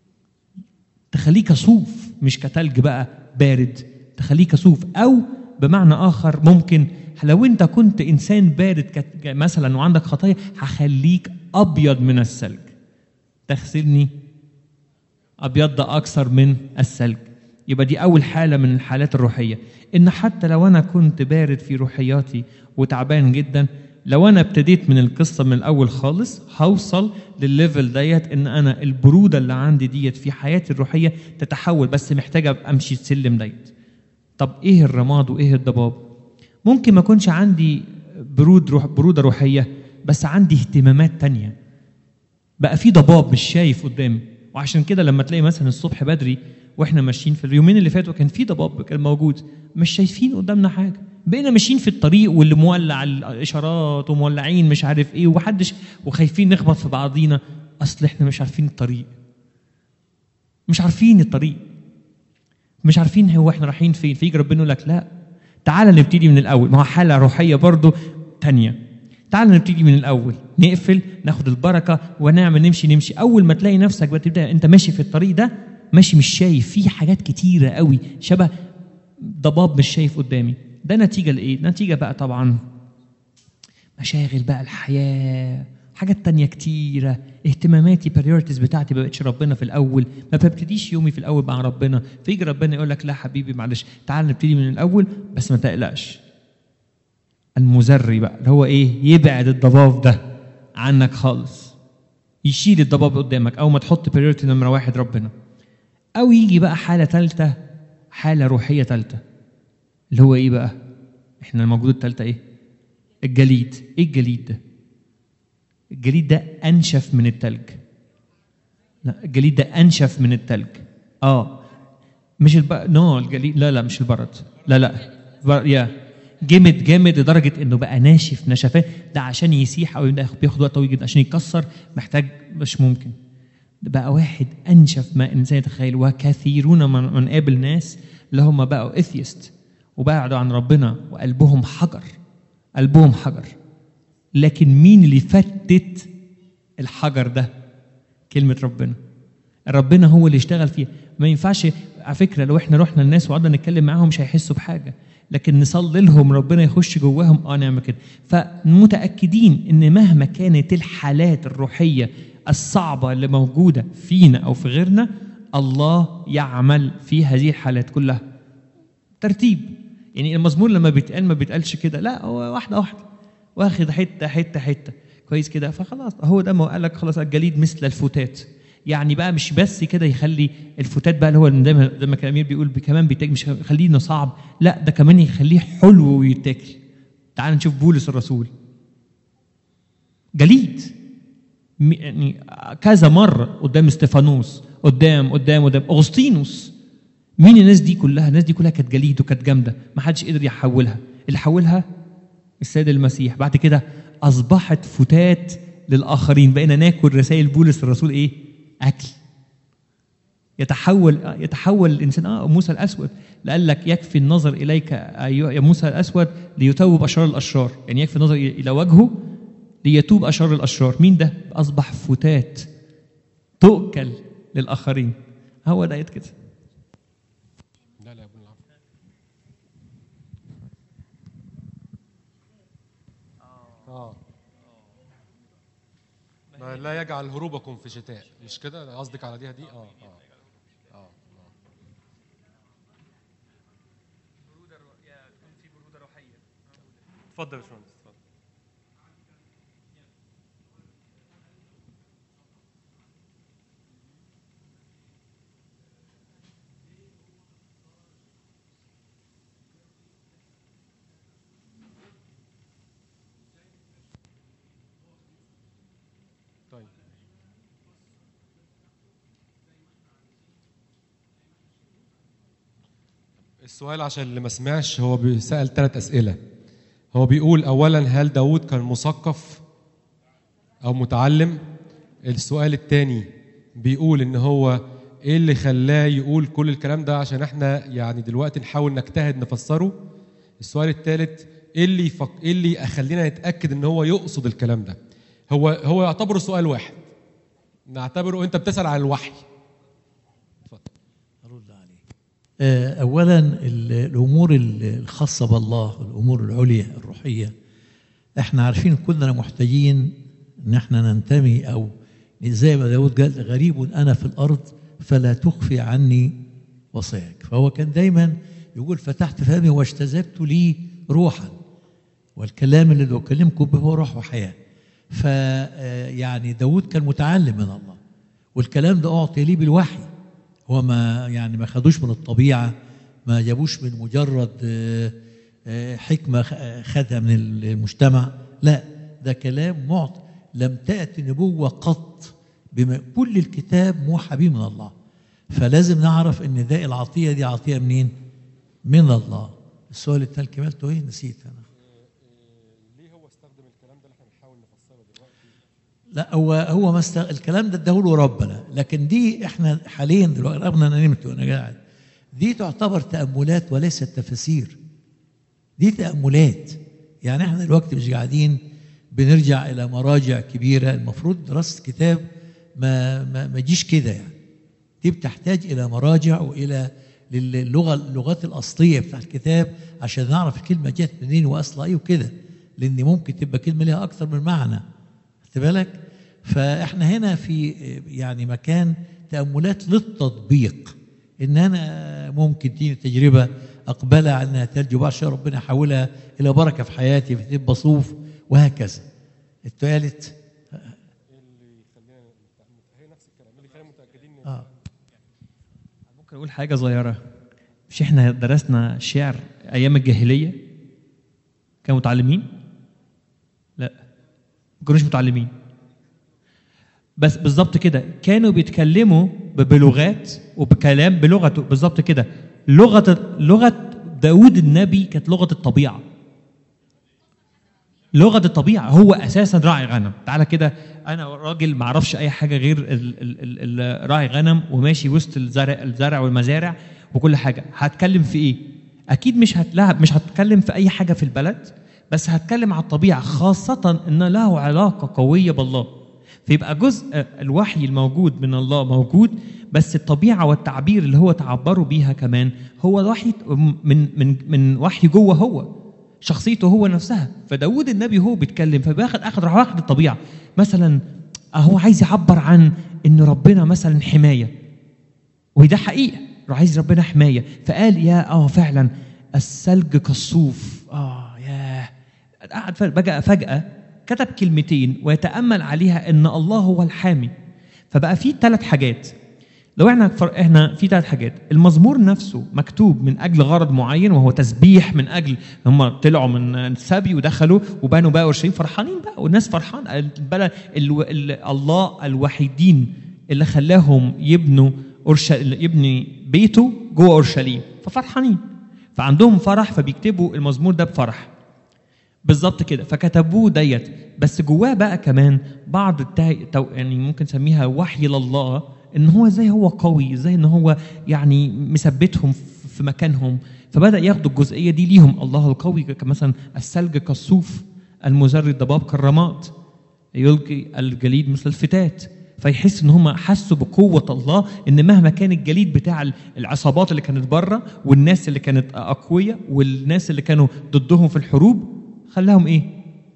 تخليه كصوف مش كتلج بقى بارد تخليه كصوف او بمعنى اخر ممكن لو انت كنت انسان بارد كت- مثلا وعندك خطايا هخليك ابيض من الثلج تغسلني ابيض اكثر من الثلج يبقى دي اول حاله من الحالات الروحيه ان حتى لو انا كنت بارد في روحياتي وتعبان جدا لو انا ابتديت من القصه من الاول خالص هوصل للليفل ديت ان انا البروده اللي عندي ديت في حياتي الروحيه تتحول بس محتاجه أبقى امشي السلم ديت طب ايه الرماد وايه الضباب ممكن ما اكونش عندي برود روح بروده روحيه بس عندي اهتمامات تانية بقى في ضباب مش شايف قدامي وعشان كده لما تلاقي مثلا الصبح بدري واحنا ماشيين في اليومين اللي فاتوا كان في ضباب كان موجود مش شايفين قدامنا حاجه بقينا ماشيين في الطريق واللي مولع الاشارات ومولعين مش عارف ايه ومحدش وخايفين نخبط في بعضينا اصل احنا مش عارفين الطريق مش عارفين الطريق مش عارفين هو احنا رايحين فين فيجي ربنا يقول لك لا تعال نبتدي من الاول ما هو حاله روحيه برضو تانية تعال نبتدي من الاول نقفل ناخد البركه ونعمل نمشي نمشي اول ما تلاقي نفسك بتبدا انت ماشي في الطريق ده ماشي مش شايف في حاجات كتيره قوي شبه ضباب مش شايف قدامي ده نتيجه لايه نتيجه بقى طبعا مشاغل بقى الحياه حاجات تانية كتيرة اهتماماتي بريورتيز بتاعتي ما بقتش ربنا في الأول ما ببتديش يومي في الأول مع ربنا فيجي ربنا يقول لك لا حبيبي معلش تعال نبتدي من الأول بس ما تقلقش المزري بقى اللي هو ايه يبعد الضباب ده عنك خالص يشيل الضباب قدامك او ما تحط بريورتي نمره واحد ربنا او يجي بقى حاله ثالثه حاله روحيه ثالثه اللي هو ايه بقى احنا الموجود الثالثه ايه الجليد ايه الجليد ده الجليد ده انشف من التلج لا الجليد ده انشف من التلج اه مش الب... نو الجليد لا لا مش البرد لا لا بر... يا جامد جامد لدرجه انه بقى ناشف نشفان ده عشان يسيح او يبدأ بياخد وقت طويل جدا عشان يكسر محتاج مش ممكن ده بقى واحد انشف ما انسان يتخيل وكثيرون من, من قابل ناس اللي هم بقوا اثيست وبعدوا عن ربنا وقلبهم حجر قلبهم حجر لكن مين اللي فتت الحجر ده كلمه ربنا ربنا هو اللي اشتغل فيها ما ينفعش على فكره لو احنا رحنا الناس وقعدنا نتكلم معاهم مش هيحسوا بحاجه لكن نصلي لهم ربنا يخش جواهم اه نعمل كده فمتاكدين ان مهما كانت الحالات الروحيه الصعبه اللي موجوده فينا او في غيرنا الله يعمل في هذه الحالات كلها ترتيب يعني المزمور لما بيتقال ما بيتقالش كده لا هو واحده واحده واخد حته حته حته كويس كده فخلاص هو ده ما قال لك خلاص الجليد مثل الفتات يعني بقى مش بس كده يخلي الفتات بقى اللي هو زي ما زي ما كان امير بيقول كمان بيتاكل مش يخليه انه صعب لا ده كمان يخليه حلو ويتاكل تعال نشوف بولس الرسول جليد م- يعني كذا مره قدام استفانوس قدام قدام قدام اغسطينوس مين الناس دي كلها الناس دي كلها كانت جليد وكانت جامده ما حدش قدر يحولها اللي حولها السيد المسيح بعد كده اصبحت فتات للاخرين بقينا ناكل رسائل بولس الرسول ايه اكل يتحول يتحول الانسان اه موسى الاسود قال لك يكفي النظر اليك ايها يا موسى الاسود ليتوب اشرار الاشرار يعني يكفي النظر الى وجهه ليتوب اشرار الاشرار مين ده اصبح فتات تؤكل للاخرين هو ده كده لا لا يا ابن العم اه ما لا يجعل هروبكم في شتاء مش كده قصدك على دي دي اه اه اه آه. اتفضل يا باشمهندس اتفضل طيب السؤال عشان اللي ما سمعش هو بيسأل ثلاث أسئلة هو بيقول أولا هل داود كان مثقف أو متعلم السؤال الثاني بيقول إن هو إيه اللي خلاه يقول كل الكلام ده عشان إحنا يعني دلوقتي نحاول نجتهد نفسره السؤال الثالث إيه اللي يفك... إيه اللي يخلينا نتأكد إن هو يقصد الكلام ده هو هو يعتبره سؤال واحد نعتبره أنت بتسأل على الوحي اتفضل أرد عليه آه، أولا ال- الأمور ال- الخاصة بالله الأمور العليا الروحية احنا عارفين كلنا محتاجين ان احنا ننتمي او زي ما داود قال غريب انا في الارض فلا تخفي عني وصاياك فهو كان دايما يقول فتحت فمي واجتذبت لي روحا والكلام اللي بكلمكم به هو روح وحياه ف آه، يعني داود كان متعلم من الله والكلام ده اعطي ليه بالوحي هو ما يعني ما خدوش من الطبيعه ما جابوش من مجرد آه، آه، حكمه خ- آه، خدها من المجتمع لا ده كلام معطي لم تأتي نبوة قط بما كل الكتاب موحى به من الله فلازم نعرف ان ده العطية دي عطية منين من الله السؤال التالي كملته ايه نسيت انا ليه هو استخدم الكلام ده اللي احنا بنحاول نفسره دلوقتي لا هو هو ما است... الكلام ده اداهوله ربنا لكن دي احنا حاليا دلوقتي رغم ان انا نمت وانا قاعد دي تعتبر تاملات وليست تفاسير دي تاملات يعني احنا دلوقتي مش قاعدين بنرجع الى مراجع كبيره المفروض دراسه كتاب ما ما, ما تجيش كده يعني دي بتحتاج الى مراجع والى للغه اللغات الاصليه بتاع الكتاب عشان نعرف الكلمه جت منين واصلها ايه وكده لان ممكن تبقى كلمه ليها اكثر من معنى خدت بالك فاحنا هنا في يعني مكان تاملات للتطبيق ان انا ممكن تيجي تجربه اقبلها على انها ترجو بعد شويه ربنا يحولها الى بركه في حياتي فتبقى صوف وهكذا الثالث اللي يخلينا هي نفس الكلام اللي يخلينا متاكدين ان اه ممكن اقول حاجه صغيره مش احنا درسنا شعر ايام الجاهليه كانوا متعلمين لا ما كانوش متعلمين بس بالظبط كده كانوا بيتكلموا ب- بلغات وبكلام بلغته بالظبط كده لغه لغه داود النبي كانت لغه الطبيعه لغه الطبيعه هو اساسا راعي غنم تعالى كده انا راجل ما اعرفش اي حاجه غير ال- ال- ال- ال- راعي غنم وماشي وسط الزرع الزرع والمزارع وكل حاجه هتكلم في ايه اكيد مش هتلاعب مش هتكلم في اي حاجه في البلد بس هتكلم على الطبيعه خاصه ان له علاقه قويه بالله فيبقى جزء الوحي الموجود من الله موجود بس الطبيعه والتعبير اللي هو تعبروا بيها كمان هو وحي من من من وحي جوه هو شخصيته هو نفسها فداود النبي هو بيتكلم فباخد اخد راح واخد الطبيعه مثلا هو عايز يعبر عن ان ربنا مثلا حمايه وده حقيقه راح عايز ربنا حمايه فقال يا اه فعلا الثلج كالصوف اه ياه قعد فجأة- بقى فجاه كتب كلمتين ويتامل عليها ان الله هو الحامي فبقى في ثلاث حاجات لو احنا فر... احنا في ثلاث حاجات المزمور نفسه مكتوب من اجل غرض معين وهو تسبيح من اجل هم طلعوا من السبي ودخلوا وبنوا بقى اورشليم فرحانين بقى والناس فرحان البلد ال... ال... الله الوحيدين اللي خلاهم يبنوا أورشل... يبني بيته جوه اورشليم ففرحانين فعندهم فرح فبيكتبوا المزمور ده بفرح بالظبط كده فكتبوه ديت بس جواه بقى كمان بعض التا... تو... يعني ممكن نسميها وحي لله ان هو ازاي هو قوي ازاي ان هو يعني مثبتهم في مكانهم فبدا ياخدوا الجزئيه دي ليهم الله القوي كمثلا الثلج كالصوف المزر الضباب كالرماد يلقي الجليد مثل الفتات فيحس ان هم حسوا بقوه الله ان مهما كان الجليد بتاع العصابات اللي كانت بره والناس اللي كانت اقوياء والناس اللي كانوا ضدهم في الحروب خلاهم ايه؟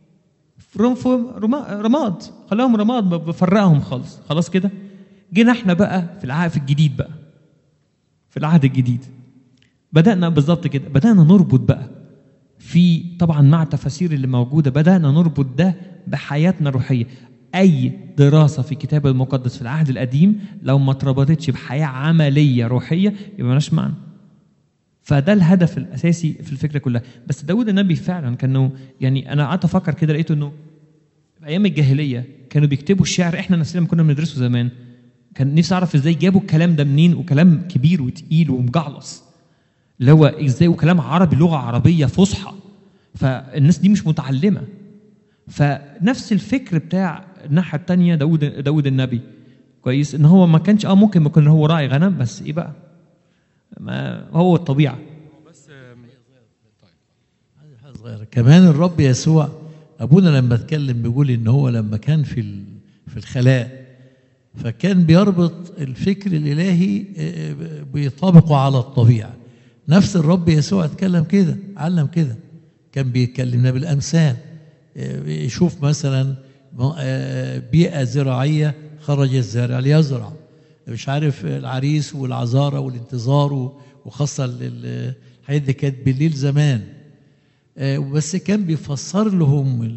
رماد خلاهم رماد بفرقهم خالص خلاص كده جينا احنا بقى في العهد في الجديد بقى في العهد الجديد بدأنا بالظبط كده بدأنا نربط بقى في طبعا مع التفاسير اللي موجودة بدأنا نربط ده بحياتنا الروحية أي دراسة في الكتاب المقدس في العهد القديم لو ما اتربطتش بحياة عملية روحية يبقى مالهاش معنى فده الهدف الاساسي في الفكره كلها بس داود النبي فعلا كانوا يعني انا قعدت افكر كده لقيته انه في ايام الجاهليه كانوا بيكتبوا الشعر احنا نفسنا لما كنا بندرسه زمان كان نفسي اعرف ازاي جابوا الكلام ده منين وكلام كبير وتقيل ومجعلص اللي هو ازاي وكلام عربي لغه عربيه فصحى فالناس دي مش متعلمه فنفس الفكر بتاع الناحيه الثانيه داود داود النبي كويس ان هو ما كانش اه ممكن يكون هو راعي غنم بس ايه بقى ما هو الطبيعه بس حاجه صغيره كمان الرب يسوع ابونا لما اتكلم بيقول ان هو لما كان في في الخلاء فكان بيربط الفكر الالهي بيطابقه على الطبيعه نفس الرب يسوع اتكلم كده علم كده كان بيكلمنا بالامثال يشوف مثلا بيئه زراعيه خرج الزارع ليزرع مش عارف العريس والعذارى والانتظار وخاصه الحاجات دي كانت بالليل زمان بس كان بيفسر لهم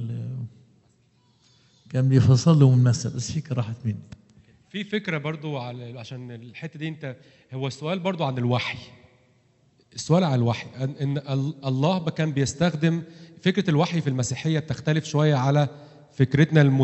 كان بيفسر لهم المثل بس فكره راحت مني في فكره برضو على عشان الحته دي انت هو السؤال برضو عن الوحي السؤال عن الوحي ان الله كان بيستخدم فكره الوحي في المسيحيه بتختلف شويه على فكرتنا المت...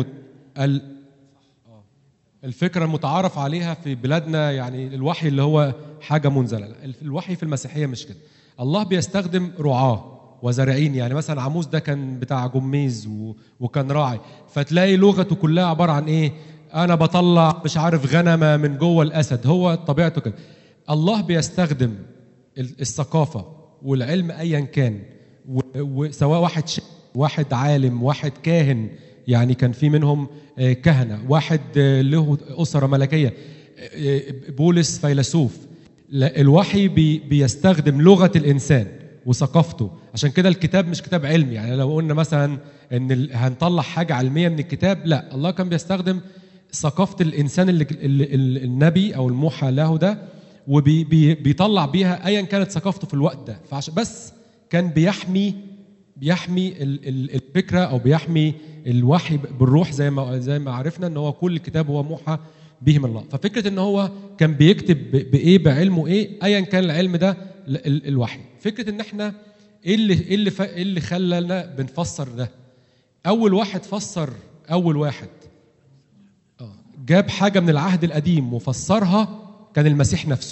الفكره المتعارف عليها في بلادنا يعني الوحي اللي هو حاجه منزله الوحي في المسيحيه مش كده الله بيستخدم رعاه وزارعين يعني مثلا عموس ده كان بتاع جميز و... وكان راعي فتلاقي لغته كلها عباره عن ايه انا بطلع مش عارف غنمه من جوه الاسد هو طبيعته كده الله بيستخدم الثقافه والعلم ايا كان وسواء واحد ش... واحد عالم واحد كاهن يعني كان في منهم كهنه واحد له اسره ملكيه بولس فيلسوف الوحي بي بيستخدم لغه الانسان وثقافته عشان كده الكتاب مش كتاب علمي يعني لو قلنا مثلا ان هنطلع حاجه علميه من الكتاب لا الله كان بيستخدم ثقافه الانسان اللي, اللي النبي او الموحى له ده وبيطلع بيها ايا كانت ثقافته في الوقت ده فعشان بس كان بيحمي بيحمي الفكره او بيحمي الوحي بالروح زي ما زي ما عرفنا ان هو كل الكتاب هو موحى به من الله ففكره ان هو كان بيكتب بايه بعلمه ايه ايا كان العلم ده الوحي فكره ان احنا ايه اللي ايه اللي ايه اللي خلانا بنفسر ده اول واحد فسر اول واحد جاب حاجه من العهد القديم وفسرها كان المسيح نفسه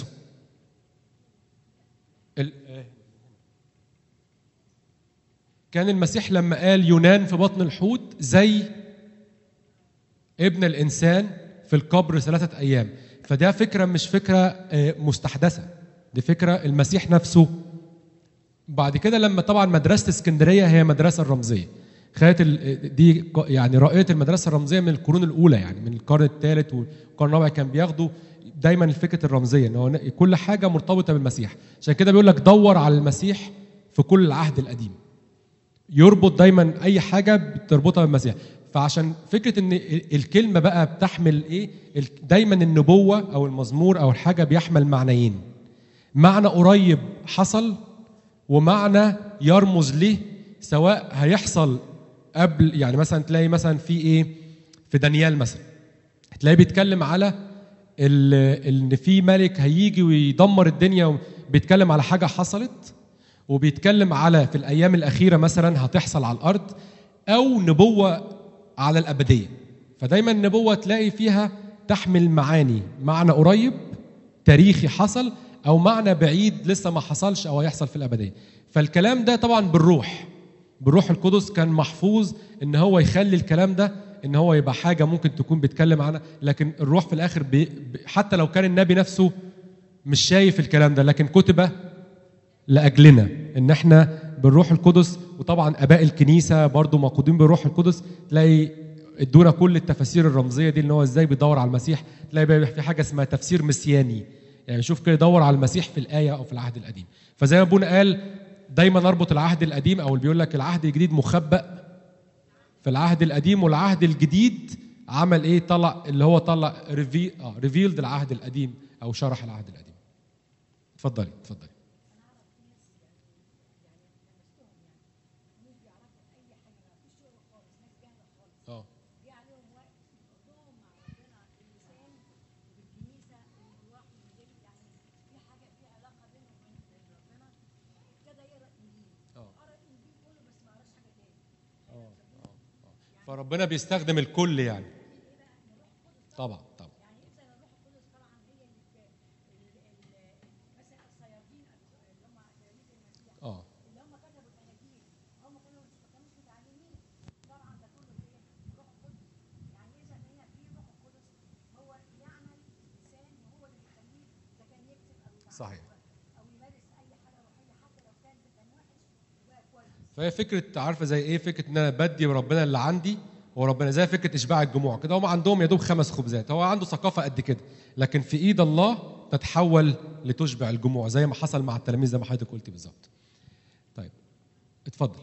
كان المسيح لما قال يونان في بطن الحوت زي ابن الانسان في القبر ثلاثه ايام فده فكره مش فكره مستحدثه دي فكره المسيح نفسه بعد كده لما طبعا مدرسه اسكندريه هي مدرسه الرمزيه خدت دي يعني رائده المدرسه الرمزيه من القرون الاولى يعني من القرن الثالث والقرن الرابع كان بياخدوا دايما الفكره الرمزيه ان هو كل حاجه مرتبطه بالمسيح عشان كده بيقول لك دور على المسيح في كل العهد القديم يربط دايما اي حاجه بتربطها بالمسيح فعشان فكره ان الكلمه بقى بتحمل ايه دايما النبوه او المزمور او الحاجه بيحمل معنيين معنى قريب حصل ومعنى يرمز ليه سواء هيحصل قبل يعني مثلا تلاقي مثلا في ايه في دانيال مثلا تلاقيه بيتكلم على ال- ان في ملك هيجي ويدمر الدنيا بيتكلم على حاجه حصلت وبيتكلم على في الايام الاخيره مثلا هتحصل على الارض او نبوه على الابديه فدايما النبوه تلاقي فيها تحمل معاني معنى قريب تاريخي حصل او معنى بعيد لسه ما حصلش او هيحصل في الابديه فالكلام ده طبعا بالروح بالروح القدس كان محفوظ ان هو يخلي الكلام ده ان هو يبقى حاجه ممكن تكون بيتكلم عنها لكن الروح في الاخر بي بي- حتى لو كان النبي نفسه مش شايف الكلام ده لكن كتب لاجلنا ان احنا بالروح القدس وطبعا اباء الكنيسه برضو مقودين بالروح القدس تلاقي ادونا كل التفاسير الرمزيه دي ان هو ازاي بيدور على المسيح تلاقي بقى في حاجه اسمها تفسير مسياني يعني شوف كده يدور على المسيح في الايه او في العهد القديم فزي ما ابونا قال دايما نربط العهد القديم او اللي بيقول لك العهد الجديد مخبأ في العهد القديم والعهد الجديد عمل ايه طلع اللي هو طلع ريفي اه ريفيلد العهد القديم او شرح العهد القديم اتفضلي اتفضلي اه فربنا بيستخدم الكل يعني طبعا طبعا اه صحيح فهي فكره عارفه زي ايه فكره ان انا بدي ربنا اللي عندي وربنا زي فكره اشباع الجموع كده هم عندهم يا دوب خمس خبزات هو عنده ثقافه قد كده لكن في ايد الله تتحول لتشبع الجموع زي ما حصل مع التلاميذ زي ما حضرتك قلتي بالظبط طيب اتفضل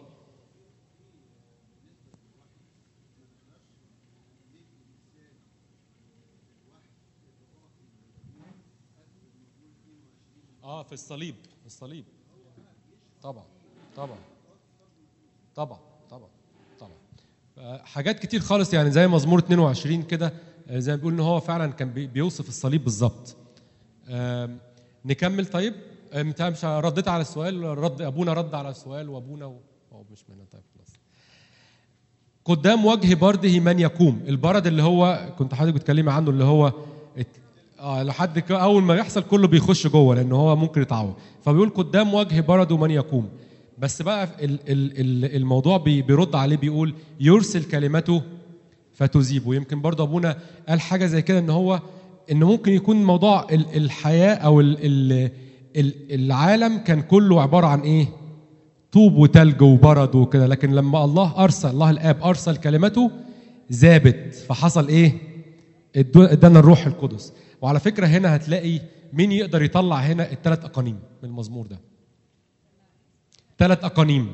اه في الصليب الصليب طبعا طبعا طبعا طبعا طبعا آه، حاجات كتير خالص يعني زي مزمور 22 كده آه، زي ما بيقول ان هو فعلا كان بي- بيوصف الصليب بالظبط آم، نكمل طيب آه، انت مش رديت على السؤال رد ابونا رد على السؤال وابونا و... أو مش من طيب خلاص قدام وجه برده من يقوم البرد اللي هو كنت حضرتك بتكلمي عنه اللي هو ات- اه لحد ك- اول ما يحصل كله بيخش جوه لان هو ممكن يتعور فبيقول قدام وجه برده من يقوم بس بقى ال- ال- ال- الموضوع بي- بيرد عليه بيقول يرسل كلمته فتذيبه يمكن برضه ابونا قال حاجه زي كده ان هو ان ممكن يكون موضوع ال- الحياه او ال- ال- ال- العالم كان كله عباره عن ايه طوب وتلج وبرد وكده لكن لما الله ارسل الله الاب ارسل كلمته ذابت فحصل ايه ادو- ادانا الروح القدس وعلى فكره هنا هتلاقي مين يقدر يطلع هنا الثلاث اقانيم من المزمور ده ثلاث اقانيم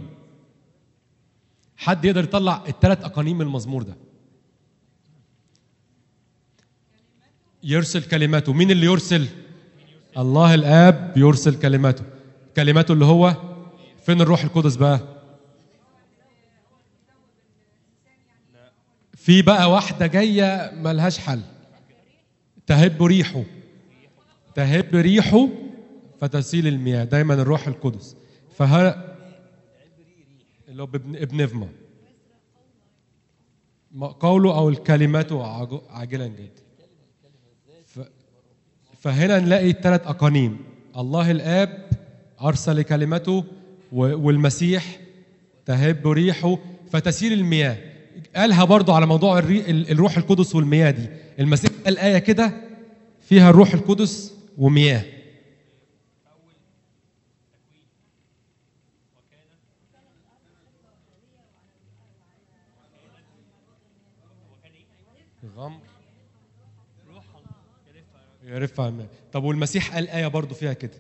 حد يقدر يطلع الثلاث اقانيم من المزمور ده يرسل كلماته مين اللي يرسل الله الاب يرسل كلماته كلماته اللي هو فين الروح القدس بقى في بقى واحده جايه ملهاش حل تهب ريحه تهب ريحه فتسيل المياه دايما الروح القدس فها اللي هو بابن ابن افما ما- قوله او الكلمات عاج- عاجلا جدا ف- فهنا نلاقي الثلاث اقانيم الله الاب ارسل كلمته و- والمسيح تهب ريحه فتسير المياه قالها برضو على موضوع الري... ال- الروح القدس والمياه دي المسيح قال آية كده فيها الروح القدس ومياه غمر يرفع الماء طب والمسيح قال آية برضو فيها كده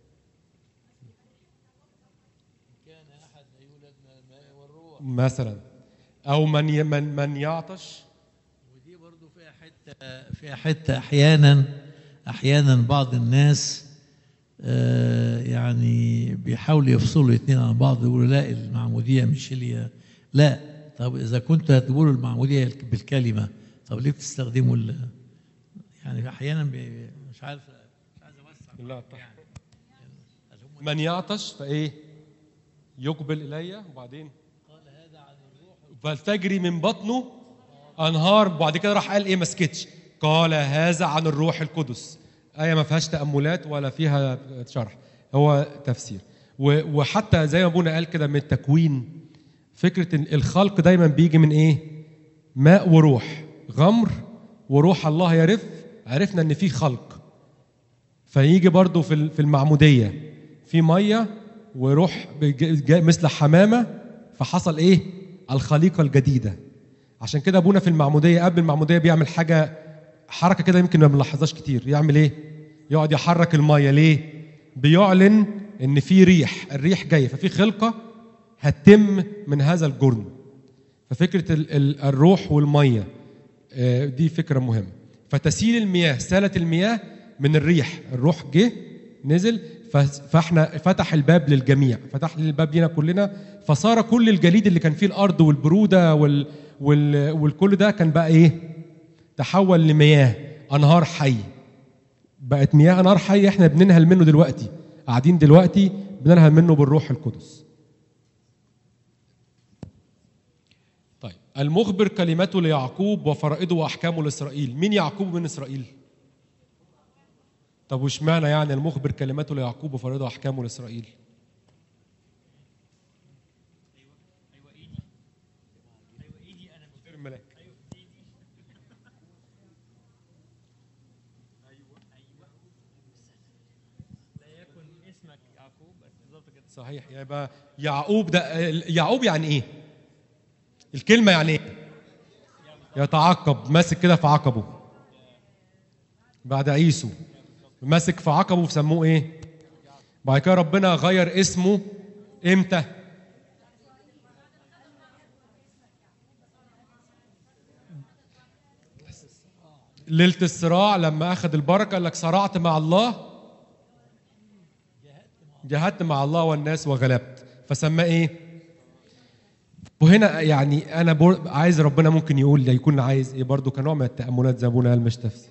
مثلا أو من ي... من من يعطش ودي برضو فيها حته فيها حته احيانا احيانا بعض الناس آه، يعني بيحاولوا يفصلوا الاثنين عن بعض يقولوا لا المعموديه مش هي لا طب اذا كنت هتقولوا المعموديه بالكلمه طب ليه بتستخدموا ال- يعني احيانا بي- مش عارف مش عايز اوسع لا من يعطش فايه يقبل الي وبعدين فلتجري من بطنه انهار وبعد كده راح قال ايه ما سكتش قال هذا عن الروح القدس ايه ما فيهاش تاملات ولا فيها شرح هو تفسير و- وحتى زي ما ابونا قال كده من التكوين فكره إن الخلق دايما بيجي من ايه ماء وروح غمر وروح الله يرف عرفنا ان في خلق فيجي برضو في ال- في المعموديه في ميه وروح بج- جا- مثل حمامه فحصل ايه الخليقه الجديده عشان كده ابونا في المعموديه قبل المعموديه بيعمل حاجه حركه كده يمكن ما بنلاحظهاش كتير يعمل ايه يقعد يحرك الميه ليه بيعلن ان في ريح الريح جايه ففي خلقه هتتم من هذا الجرم ففكره ال- ال- الروح والميه آه، دي فكره مهمه فتسيل المياه سالت المياه من الريح الروح جه نزل ف- فاحنا فتح الباب للجميع فتح لنا الباب لينا كلنا فصار كل الجليد اللي كان فيه الارض والبروده وال وال والكل ده كان بقى ايه تحول لمياه انهار حي بقت مياه انهار حي احنا بننهل منه دلوقتي قاعدين دلوقتي بننهل منه بالروح القدس طيب المخبر كلمته ليعقوب وفرائضه واحكامه لاسرائيل مين يعقوب من اسرائيل طب وش معنى يعني المخبر كلمته ليعقوب وفرائضه واحكامه لاسرائيل الملاك صحيح يبقى يعقوب ده يعقوب يعني ايه الكلمه يعني ايه يتعقب ماسك كده في عقبه بعد عيسو ماسك في عقبه فسموه ايه بعد كده ربنا غير اسمه امتى ليله الصراع لما اخذ البركه قال لك صرعت مع الله جاهدت مع الله والناس وغلبت فسماه ايه وهنا يعني انا بور- عايز ربنا ممكن يقول يكون عايز ايه برضو كنوع من التاملات زي ما ابونا قال مش تفسير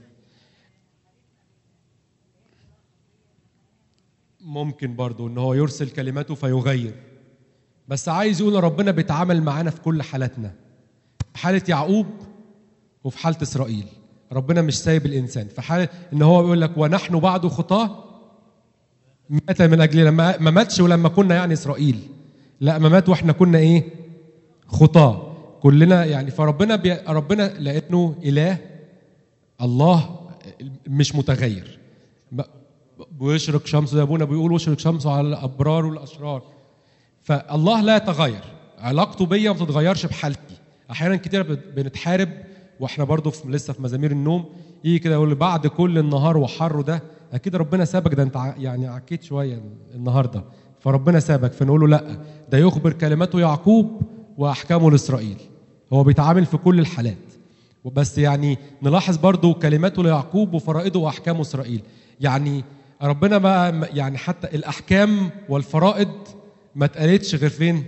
ممكن برضو ان هو يرسل كلماته فيغير بس عايز يقول إن ربنا بيتعامل معانا في كل حالاتنا في حاله يعقوب وفي حاله اسرائيل ربنا مش سايب الانسان في حاله ان هو بيقول لك ونحن بعد خطاه مات من اجلنا ما ما ماتش ولما كنا يعني اسرائيل لا ما مات واحنا كنا ايه خطاه كلنا يعني فربنا بي ربنا لانه اله الله مش متغير ب- بيشرق شمسه زي ابونا بيقول ويشرق شمسه على الابرار والاشرار فالله لا يتغير علاقته بيا ما بتتغيرش بحالتي احيانا كتير بت- بنتحارب واحنا برضو في لسه في مزامير النوم يجي كده يقول لي بعد كل النهار وحره ده اكيد ربنا سابك ده انت ع- يعني عكيت شويه النهارده فربنا سابك فنقول له لا ده يخبر كلماته يعقوب واحكامه لاسرائيل هو بيتعامل في كل الحالات بس يعني نلاحظ برضو كلماته ليعقوب وفرائضه واحكامه اسرائيل يعني ربنا بقى يعني حتى الاحكام والفرائض ما اتقالتش غير فين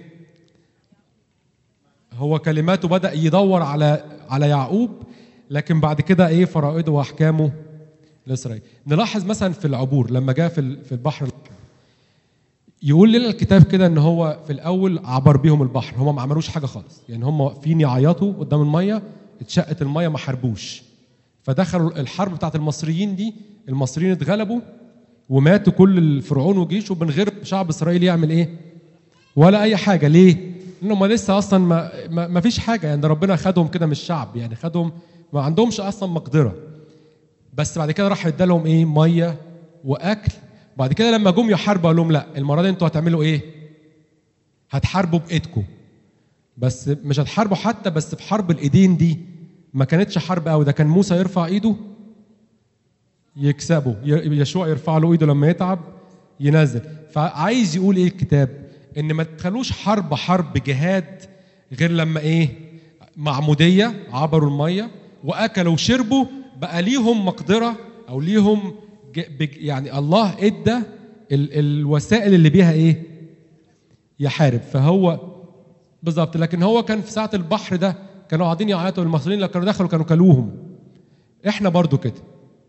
هو كلماته بدا يدور على على يعقوب لكن بعد كده ايه فرائضه واحكامه لاسرائيل نلاحظ مثلا في العبور لما جاء في ال- في البحر الأحمر يقول لنا الكتاب كده ان هو في الاول عبر بيهم البحر هم ما عملوش حاجه خالص يعني هم واقفين يعيطوا قدام الميه اتشقت الميه ما حاربوش فدخلوا الحرب بتاعت المصريين دي المصريين اتغلبوا وماتوا كل الفرعون وجيشه من غير شعب اسرائيل يعمل ايه ولا اي حاجه ليه لانهم لسه اصلا ما, ما, ما فيش حاجه يعني ده ربنا خدهم كده من الشعب يعني خدهم ما عندهمش اصلا مقدره بس بعد كده راح ادالهم ايه ميه واكل بعد كده لما جم يحاربوا قال لهم لا المره دي انتوا هتعملوا ايه هتحاربوا بايدكم بس مش هتحاربوا حتى بس في حرب الايدين دي ما كانتش حرب قوي ده كان موسى يرفع ايده يكسبه ي- يشوع يرفع له ايده لما يتعب ينزل فعايز يقول ايه الكتاب ان ما تخلوش حرب حرب جهاد غير لما ايه معموديه عبروا الميه واكلوا وشربوا بقى ليهم مقدره او ليهم ج- بج- يعني الله ادى ال- الوسائل اللي بيها ايه يحارب فهو بالظبط لكن هو كان في ساعه البحر ده كانوا قاعدين يعيطوا المصريين لو كانوا دخلوا كانوا كلوهم احنا برضو كده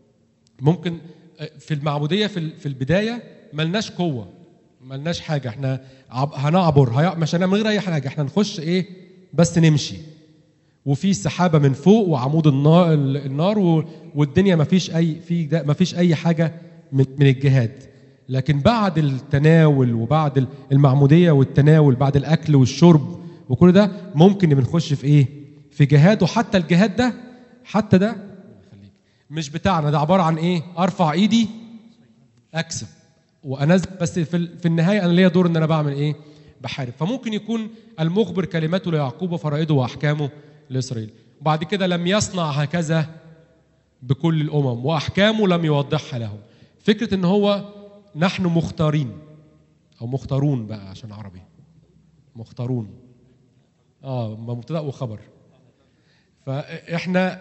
ممكن آه، في المعموديه في ال- في البدايه ملناش قوه ملناش حاجه احنا عب- هنعبر هي- مش هنعمل من غير اي حاجه احنا نخش ايه بس نمشي وفي سحابه من فوق وعمود النار النار و- والدنيا ما فيش اي في ما فيش اي حاجه من من الجهاد لكن بعد التناول وبعد ال- المعموديه والتناول بعد الاكل والشرب وكل ده ممكن بنخش في ايه في جهاد وحتى الجهاد ده حتى ده مش بتاعنا ده عباره عن ايه ارفع ايدي اكسب وانزل بس في ال- في النهايه انا ليا دور ان انا بعمل ايه بحارب فممكن يكون المخبر كلماته ليعقوب وفرائضه واحكامه لاسرائيل وبعد كده لم يصنع هكذا بكل الامم واحكامه لم يوضحها لهم فكره ان هو نحن مختارين او مختارون بقى عشان عربي مختارون اه مبتدا وخبر فاحنا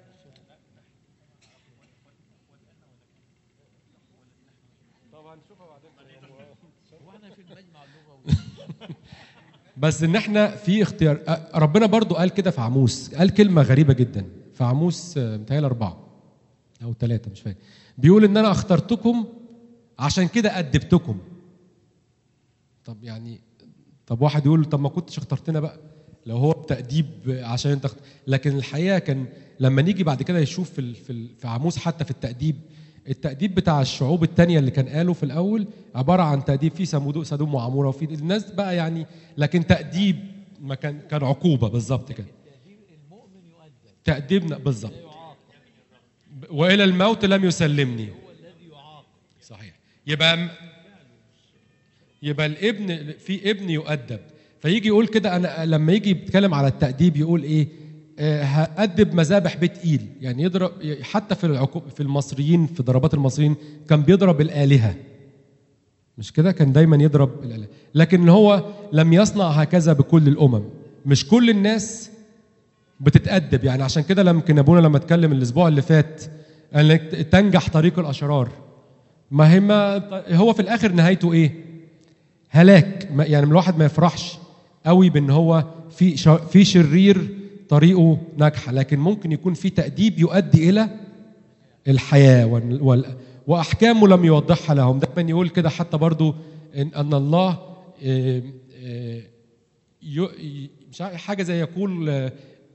بس ان احنا في اختيار أ- ربنا برضو قال كده في عموس قال كلمه غريبه جدا في عموس آه، متهيألي اربعه او ثلاثه مش فاكر بيقول ان انا اخترتكم عشان كده ادبتكم طب يعني طب واحد يقول طب ما كنتش اخترتنا بقى لو هو تأديب عشان انت اخت... لكن الحقيقه كان لما نيجي بعد كده يشوف في ال- في ال- في عموس حتى في التأديب التأديب بتاع الشعوب التانية اللي كان قاله في الأول عبارة عن تأديب في سمود سدوم وعمورة وفي الناس بقى يعني لكن تأديب ما كان كان عقوبة بالظبط كده تأديبنا بالظبط وإلى الموت لم يسلمني صحيح يبقى يبقى الابن في ابن يؤدب فيجي يقول كده انا لما يجي يتكلم على التأديب يقول ايه آه، هأدب مذابح بيت إيل يعني يضرب حتى في العقوب في المصريين في ضربات المصريين كان بيضرب الآلهة مش كده كان دايما يضرب الآلهة لكن هو لم يصنع هكذا بكل الأمم مش كل الناس بتتأدب يعني عشان كده لما كان ابونا لما اتكلم الاسبوع اللي فات قال لك تنجح طريق الاشرار ما هي ما هو في الاخر نهايته ايه هلاك ما- يعني الواحد ما يفرحش قوي بان هو في ش- في شرير طريقه ناجحه لكن ممكن يكون في تأديب يؤدي الى الحياه وال وال واحكامه لم يوضحها لهم دايما يقول كده حتى برضو ان, أن الله آه، آه، يو- ي- مش عارف حاجه زي يقول آه،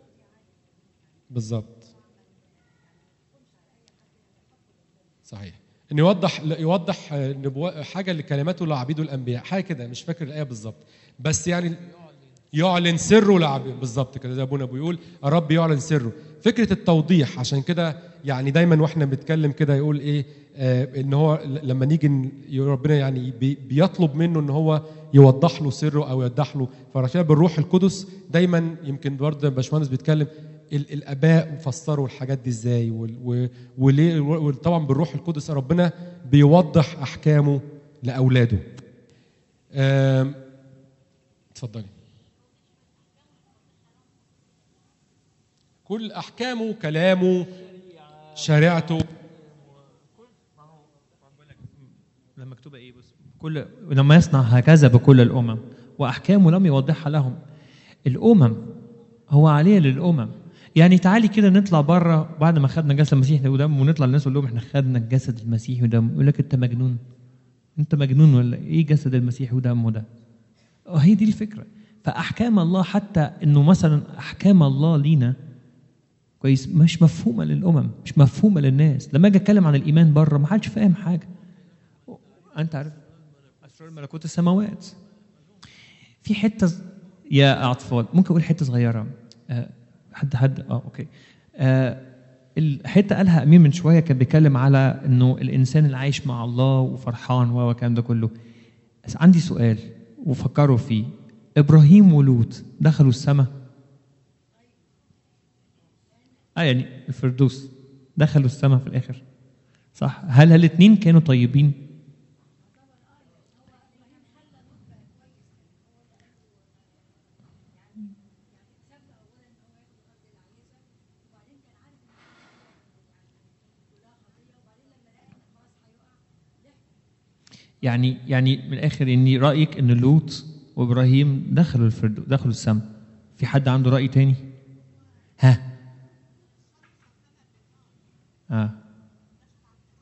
بالظبط صحيح ان يوضح يوضح آه، نبوة حاجه لكلماته لعبيده الانبياء حاجه كده مش فاكر الايه بالظبط بس يعني يعلن سره لعبيده بالظبط كده زي ابونا بيقول الرب يعلن سره فكره التوضيح عشان كده يعني دايما واحنا بنتكلم كده يقول ايه آه ان هو ل- لما نيجي ن- ربنا يعني بي- بيطلب منه ان هو يوضح له سره او يوضح له فرشاه بالروح القدس دايما يمكن برضه باشمهندس بيتكلم ال- الاباء فسروا الحاجات دي ازاي وال- و- وليه وطبعا بالروح القدس ربنا بيوضح احكامه لاولاده آم، اتفضلي كل احكامه كلامه شريعته لما مكتوبه ايه بص كل لما يصنع هكذا بكل الامم واحكامه لم يوضحها لهم الامم هو عليه للامم يعني تعالي كده نطلع بره بعد ما خدنا جسد المسيح ودم ونطلع للناس نقول لهم احنا خدنا جسد المسيح ودم يقول لك انت مجنون انت مجنون ولا ايه جسد المسيح ودمه ده اه هي دي الفكره فاحكام الله حتى انه مثلا احكام الله لينا كويس مش مفهومه للامم مش مفهومه للناس لما اجي اتكلم عن الايمان بره ما حدش فاهم حاجه انت عارف اسرار ملكوت السماوات في حته ز- يا اطفال ممكن اقول حته صغيره آه، حد حد اه اوكي آه، الحته قالها امين من شويه كان بيتكلم على انه الانسان اللي عايش مع الله وفرحان و والكلام ده كله بس عندي سؤال وفكروا فيه ابراهيم ولوط دخلوا السماء اه يعني الفردوس دخلوا السماء في الاخر صح هل الاثنين كانوا طيبين يعني يعني من الاخر اني رايك ان لوط وابراهيم دخلوا الفردوس دخلوا السماء في حد عنده راي تاني ها اه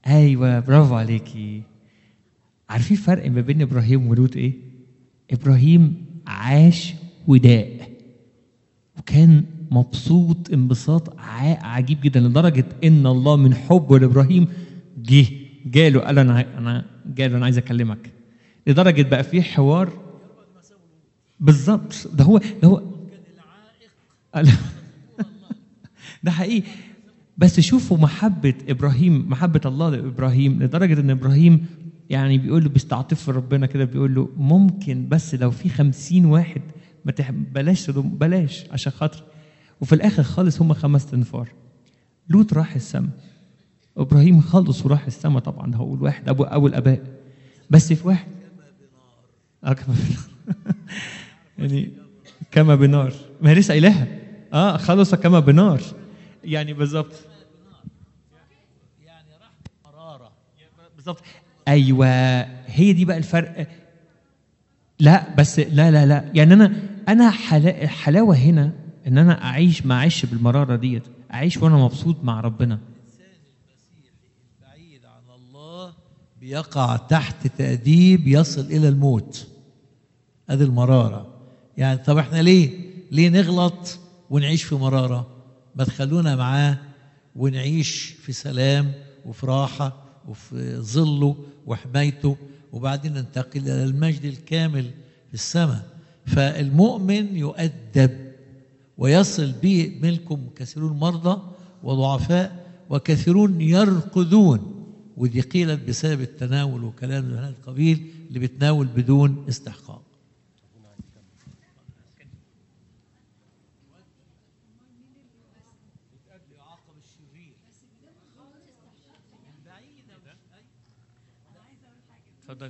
ايوه برافو عليكي عارفين الفرق ما بين ابراهيم ولوط ايه ابراهيم عاش وداء وكان مبسوط انبساط ع- عجيب جدا لدرجه ان الله من حبه لابراهيم جه جاله قال انا عاي- انا جاله انا عايز اكلمك لدرجه بقى في حوار بالظبط ده هو ده هو قال- ده حقيقي بس شوفوا محبة إبراهيم محبة الله لإبراهيم لدرجة إن إبراهيم يعني بيقول له بيستعطف ربنا كده بيقول له ممكن بس لو في خمسين واحد ما تح... بلاش تضم- بلاش عشان خاطر وفي الآخر خالص هم خمس تنفار لوط راح السماء إبراهيم خلص وراح السماء طبعا ده هو أول واحد أبو أبو الآباء بس في واحد اه كما بنار يعني كما بنار ما هي لسه قايلها اه خلص كما بنار يعني بالظبط يعني راح مراره بالظبط ايوه هي دي بقى الفرق لا بس لا لا لا يعني انا انا حلا- الحلاوه هنا ان انا اعيش ما اعيش بالمراره ديت اعيش وانا مبسوط مع ربنا بعيد عن الله بيقع تحت تأديب يصل إلى الموت هذه المرارة يعني طب احنا ليه ليه نغلط ونعيش في مرارة ما تخلونا معاه ونعيش في سلام وفي راحة وفي ظله وحمايته وبعدين ننتقل إلى المجد الكامل في السماء فالمؤمن يؤدب ويصل به منكم كثيرون مرضى وضعفاء وكثيرون يرقدون ودي قيلت بسبب التناول وكلام من هذا القبيل اللي بتناول بدون استحقاق اتفضل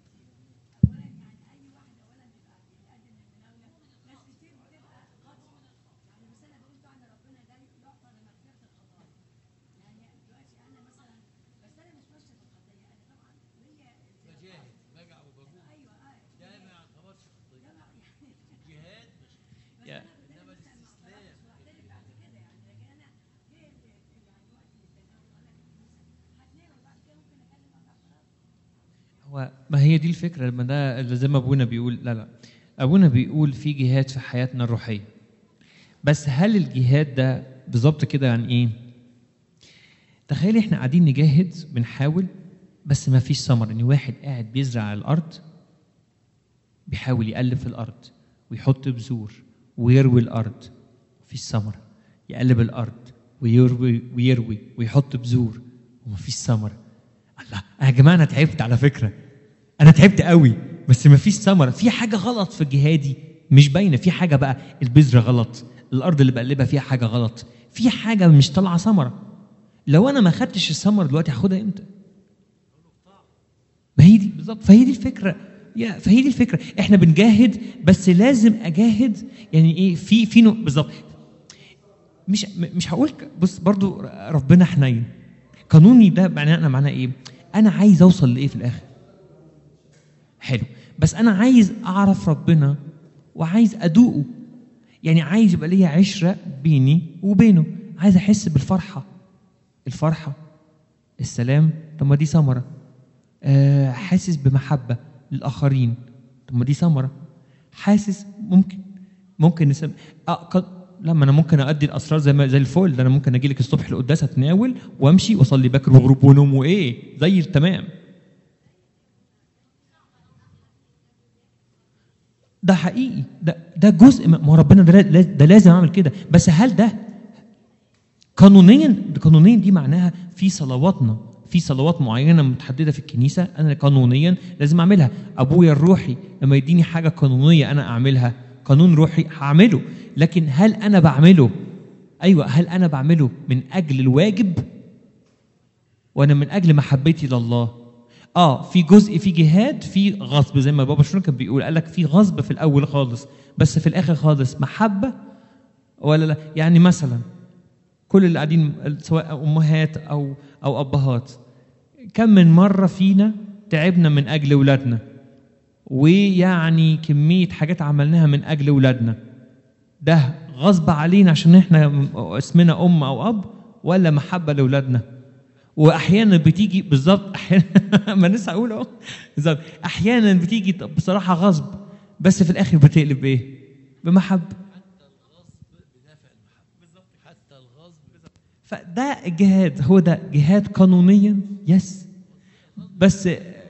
هو ما هي دي الفكره لما ده اللي زي ما ابونا بيقول لا لا ابونا بيقول في جهاد في حياتنا الروحيه بس هل الجهاد ده بالظبط كده يعني ايه تخيلي احنا قاعدين نجاهد بنحاول بس ما فيش ثمر ان واحد قاعد بيزرع على الارض بيحاول يقلب في الارض ويحط بذور ويروي الارض مفيش ثمر يقلب الارض ويروي ويروي ويحط بذور ومفيش ثمر الله يا جماعه انا تعبت على فكره انا تعبت قوي بس مفيش ثمره في حاجه غلط في جهادي مش باينه في حاجه بقى البذره غلط الارض اللي بقلبها فيها حاجه غلط في حاجه مش طالعه ثمره لو انا ما خدتش الثمره دلوقتي هاخدها امتى ما هي دي بالظبط فهي دي الفكره يا فهي دي الفكره احنا بنجاهد بس لازم اجاهد يعني ايه في في نوع- بالظبط مش م- مش هقول ك- بص برضو ربنا حنين قانوني ده معناه معناه ايه انا عايز اوصل لايه في الاخر حلو بس انا عايز اعرف ربنا وعايز ادوقه يعني عايز يبقى ليا عشره بيني وبينه عايز احس بالفرحه الفرحه السلام طب ما دي ثمره آه، حاسس بمحبه للاخرين طب ما دي ثمره حاسس ممكن ممكن نسم... آه قد... لما انا ممكن اادي الاسرار زي ما زي الفل ده انا ممكن اجي لك الصبح القداس اتناول وامشي واصلي بكر وغروب ونوم وايه زي التمام ده حقيقي ده ده جزء ما هو ربنا ده, لا- ده لازم اعمل كده بس هل ده قانونيا قانونيا دي معناها في صلواتنا في صلوات معينه متحدده في الكنيسه انا قانونيا لازم اعملها ابويا الروحي لما يديني حاجه قانونيه انا اعملها قانون روحي هعمله لكن هل انا بعمله ايوه هل انا بعمله من اجل الواجب وانا من اجل محبتي لله اه في جزء في جهاد في غصب زي ما بابا شنو كان بيقول قال لك في غصب في الاول خالص بس في الاخر خالص محبه ولا لا يعني مثلا كل اللي قاعدين سواء امهات او او ابهات كم من مره فينا تعبنا من اجل اولادنا ويعني كميه حاجات عملناها من اجل اولادنا ده غصب علينا عشان احنا اسمنا ام او اب ولا محبه لاولادنا واحيانا بتيجي بالظبط احيانا ما لسه هقول اهو بالظبط احيانا بتيجي طب بصراحه غصب بس في الاخر بتقلب بايه؟ بمحبه حتى الغصب فده الجهاد هو ده جهاد قانونيا يس بس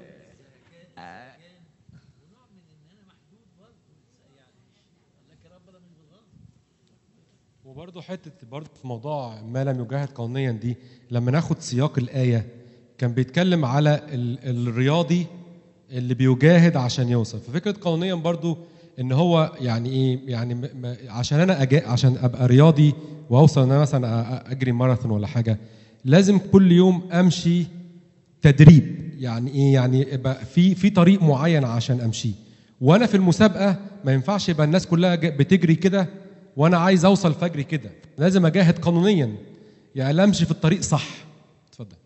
وبرضه حته برضه في موضوع ما لم يجاهد قانونيا دي لما ناخد سياق الايه كان بيتكلم على ال- الرياضي اللي بيجاهد عشان يوصل ففكره قانونيا برضه ان هو يعني ايه يعني م- م- عشان انا أجا عشان ابقى رياضي واوصل ان انا مثلا أ- أ- اجري ماراثون ولا حاجه لازم كل يوم امشي تدريب يعني ايه يعني يبقى في في طريق معين عشان امشيه وانا في المسابقه ما ينفعش يبقى الناس كلها جا- بتجري كده وانا عايز اوصل فجري كده لازم اجاهد قانونيا يعني امشي في الطريق صح اتفضل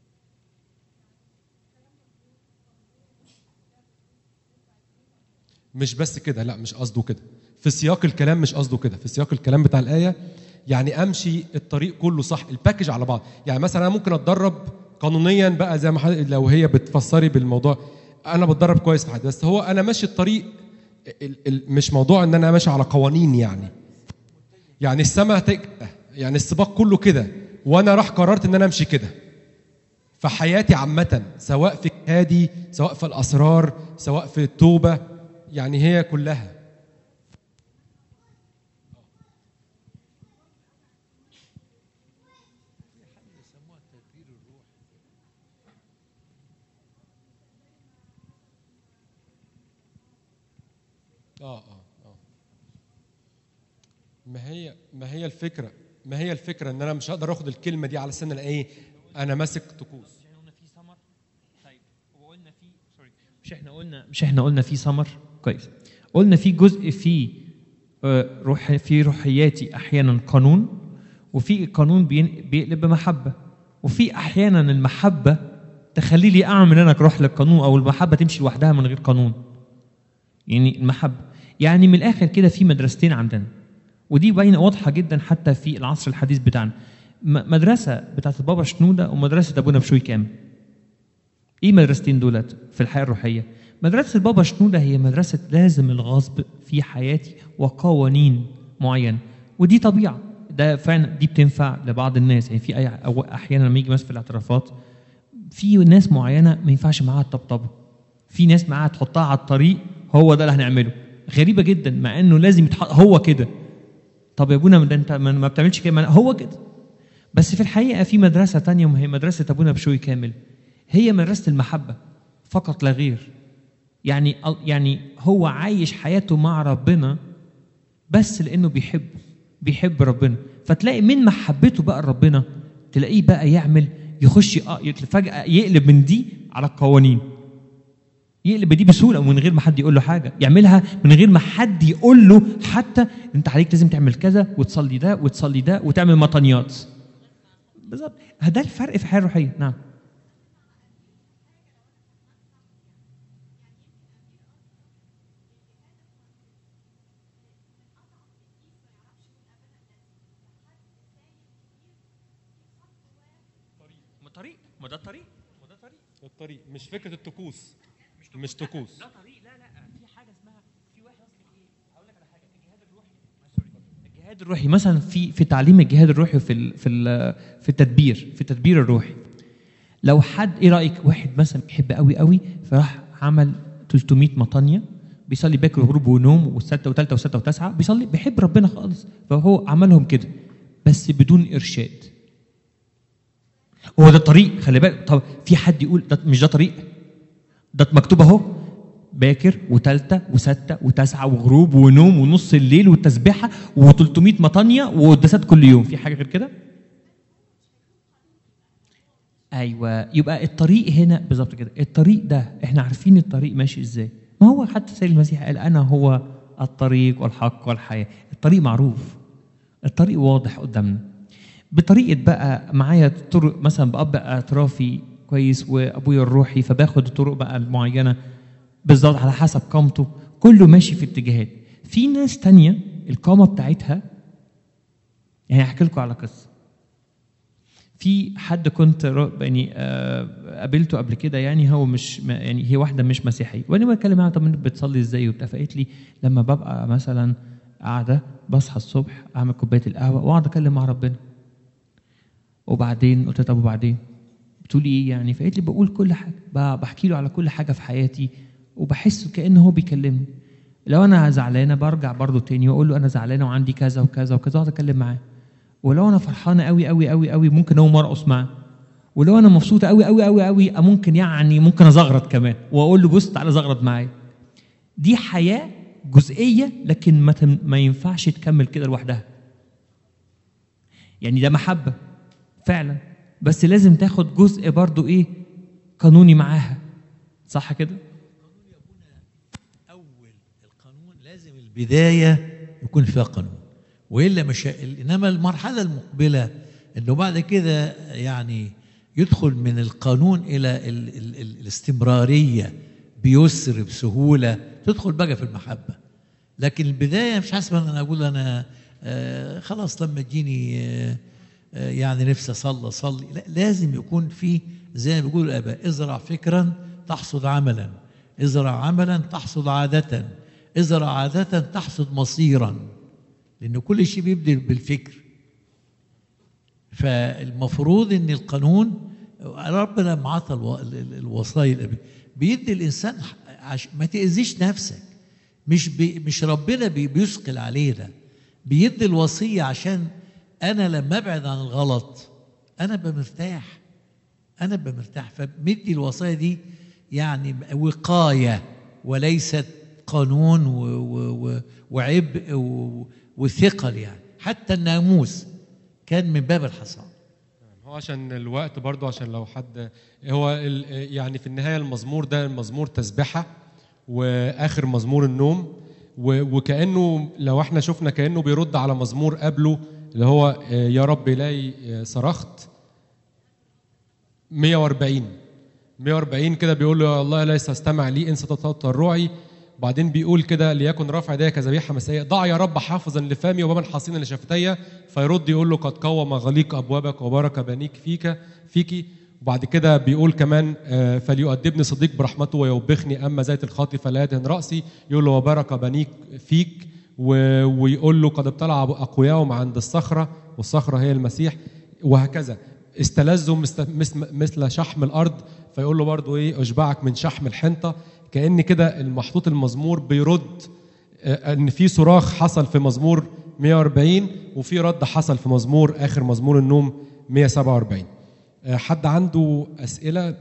مش بس كده لا مش قصده كده في سياق الكلام مش قصده كده في سياق الكلام بتاع الايه يعني امشي الطريق كله صح الباكج على بعض يعني مثلا انا ممكن اتدرب قانونيا بقى زي ما حضرتك- لو هي بتفسري بالموضوع انا بتدرب كويس في حاجه بس هو انا ماشي الطريق ال- ال- مش موضوع ان انا ماشي على قوانين يعني يعني السماء هت- يعني السباق كله كده وانا راح قررت ان انا امشي كده في حياتي عامة سواء في جهادي سواء في الأسرار سواء في التوبة يعني هي كلها اه اه اه ما هي ما هي الفكرة ما هي الفكرة ان انا مش هقدر اخد الكلمة دي على سن انا ايه انا ماسك طقوس قلنا في سمر طيب وقلنا في سوري مش احنا قلنا مش احنا قلنا في سمر كويس قلنا في جزء في آه، روح في روحياتي احيانا قانون وفي قانون بين- بيقلب بمحبه وفي احيانا المحبه تخلي لي اعمل انا اروح للقانون او المحبه تمشي لوحدها من غير قانون يعني المحبه يعني من الاخر كده في مدرستين عندنا ودي باينه واضحه جدا حتى في العصر الحديث بتاعنا م- مدرسه بتاعت البابا شنوده ومدرسه ابونا بشوي كامل ايه مدرستين دولت في الحياه الروحيه مدرسه البابا شنوده هي مدرسه لازم الغصب في حياتي وقوانين معينه ودي طبيعه ده فعلا دي بتنفع لبعض الناس يعني في أي أو احيانا لما يجي مثلا في الاعترافات في ناس معينه ما ينفعش معاها الطبطبه في ناس معاها تحطها على الطريق هو ده اللي هنعمله غريبه جدا مع انه لازم يتحط هو كده طب يا ابونا ده انت ما ما بتعملش كده ما هو كده بس في الحقيقه في مدرسه تانية وهي مدرسه ابونا بشوي كامل هي مدرسه المحبه فقط لا غير يعني يعني هو عايش حياته مع ربنا بس لانه بيحب بيحب ربنا فتلاقي من محبته بقى لربنا تلاقيه بقى يعمل يخش يق- فجاه يقلب من دي على القوانين يقلب دي بسهوله ومن غير ما حد يقول له حاجه يعملها من غير ما حد يقول له حتى انت عليك لازم تعمل كذا وتصلي ده وتصلي ده وتعمل مطنيات بالظبط ده الفرق في الحياه الروحيه نعم ما طريق ما ده طريق ما ده طريق الطريق مش فكرة الطقوس مش طقوس ده طريق لا لا في حاجه اسمها في واحد اصلا ايه هقول لك على حاجه الجهاد الروحي سوري الجهاد الروحي مثلا في في تعليم الجهاد الروحي في ال في ال في التدبير في التدبير الروحي لو حد ايه رايك واحد مثلا بيحب قوي قوي فراح عمل 300 مطانيه بيصلي باكر وغروب ونوم والسته وثالثه وسته وتسعه بيصلي بيحب ربنا خالص فهو عملهم كده بس بدون ارشاد هو ده الطريق خلي بالك طب في حد يقول ده مش ده طريق ده مكتوب اهو باكر وتالتة وستة وتسعة وغروب ونوم ونص الليل والتسبيحة و300 مطانية وقداسات كل يوم في حاجة غير كده؟ ايوه يبقى الطريق هنا بالظبط كده الطريق ده احنا عارفين الطريق ماشي ازاي ما هو حتى سيد المسيح قال انا هو الطريق والحق والحياه الطريق معروف الطريق واضح قدامنا بطريقه بقى معايا طرق مثلا باب اعترافي كويس وابويا الروحي فباخد الطرق بقى المعينه بالظبط على حسب قامته كله ماشي في اتجاهات في ناس تانية القامه بتاعتها يعني هحكي لكم على قصه في حد كنت ر- يعني آه، قابلته قبل كده يعني هو مش ما- يعني هي واحده مش مسيحيه وانا بتكلم معاها طب انت بتصلي ازاي وبتاع فقالت لي لما ببقى مثلا قاعده بصحى الصبح اعمل كوبايه القهوه واقعد اتكلم مع ربنا وبعدين قلت لها طب وبعدين بتقولي ايه يعني فقالت لي بقول كل حاجه ب- بحكي له على كل حاجه في حياتي وبحس كانه هو بيكلمني لو انا زعلانه برجع برضه تاني واقول له انا زعلانه وعندي كذا وكذا وكذا واقعد اتكلم معاه ولو انا فرحانه قوي قوي قوي قوي ممكن اقوم ارقص معاه ولو انا مبسوطه قوي قوي قوي قوي ممكن يعني ممكن ازغرط كمان واقول له بص تعالى زغرط معايا دي حياه جزئيه لكن ما تم- ما ينفعش تكمل كده لوحدها يعني ده محبه فعلا بس لازم تاخد جزء برضو ايه قانوني معاها صح كده اول القانون لازم البدايه يكون فيها قانون والا مش انما المرحله المقبله انه بعد كده يعني يدخل من القانون الى ال ال ال الاستمراريه بيسر بسهوله تدخل بقى في المحبه لكن البدايه مش حاسب ان انا اقول انا آه خلاص لما تجيني آه آه يعني نفسي اصلي اصلي لا لازم يكون في زي ما بيقولوا الاباء ازرع فكرا تحصد عملا ازرع عملا تحصد عاده ازرع عاده تحصد مصيرا لان كل شيء بيبدا بالفكر فالمفروض ان القانون ربنا لما عطى الو- ال- ال- الوصايا الأبي بيدي الانسان ح- عش ما تاذيش نفسك مش بي مش ربنا بي بيثقل علينا بيدي الوصيه عشان انا لما ابعد عن الغلط انا بمرتاح انا بمرتاح فمدي الوصايا دي يعني وقايه وليست قانون و و و وعبء و وثقل يعني حتى الناموس كان من باب الحصان هو عشان الوقت برضو عشان لو حد هو ال- يعني في النهايه المزمور ده مزمور تسبحه واخر مزمور النوم و- وكانه لو احنا شفنا كانه بيرد على مزمور قبله اللي هو آه، يا رب الي آه، صرخت 140 140 كده بيقول له يا الله ليس استمع لي ان ستتوتر روعي بعدين بيقول كده ليكن رفع يديك كذبيحه مسائيه ضع يا رب حافظا لفمي وبابا حصينا لشفتي فيرد يقول له قد قوى مغاليق ابوابك وبارك بنيك فيك فيكي وبعد كده بيقول كمان آه، فليؤدبني صديق برحمته ويوبخني اما زيت الخاطي فلا يدهن راسي يقول له وبارك بنيك فيك و- ويقول له قد ابتلع اقوياهم عند الصخره والصخره هي المسيح وهكذا استلذوا مست- مثل مثل شحم الارض فيقول له برضو ايه اشبعك من شحم الحنطه كان كده المحطوط المزمور بيرد آه، ان في صراخ حصل في مزمور 140 وفي رد حصل في مزمور اخر مزمور النوم 147 آه، حد عنده اسئله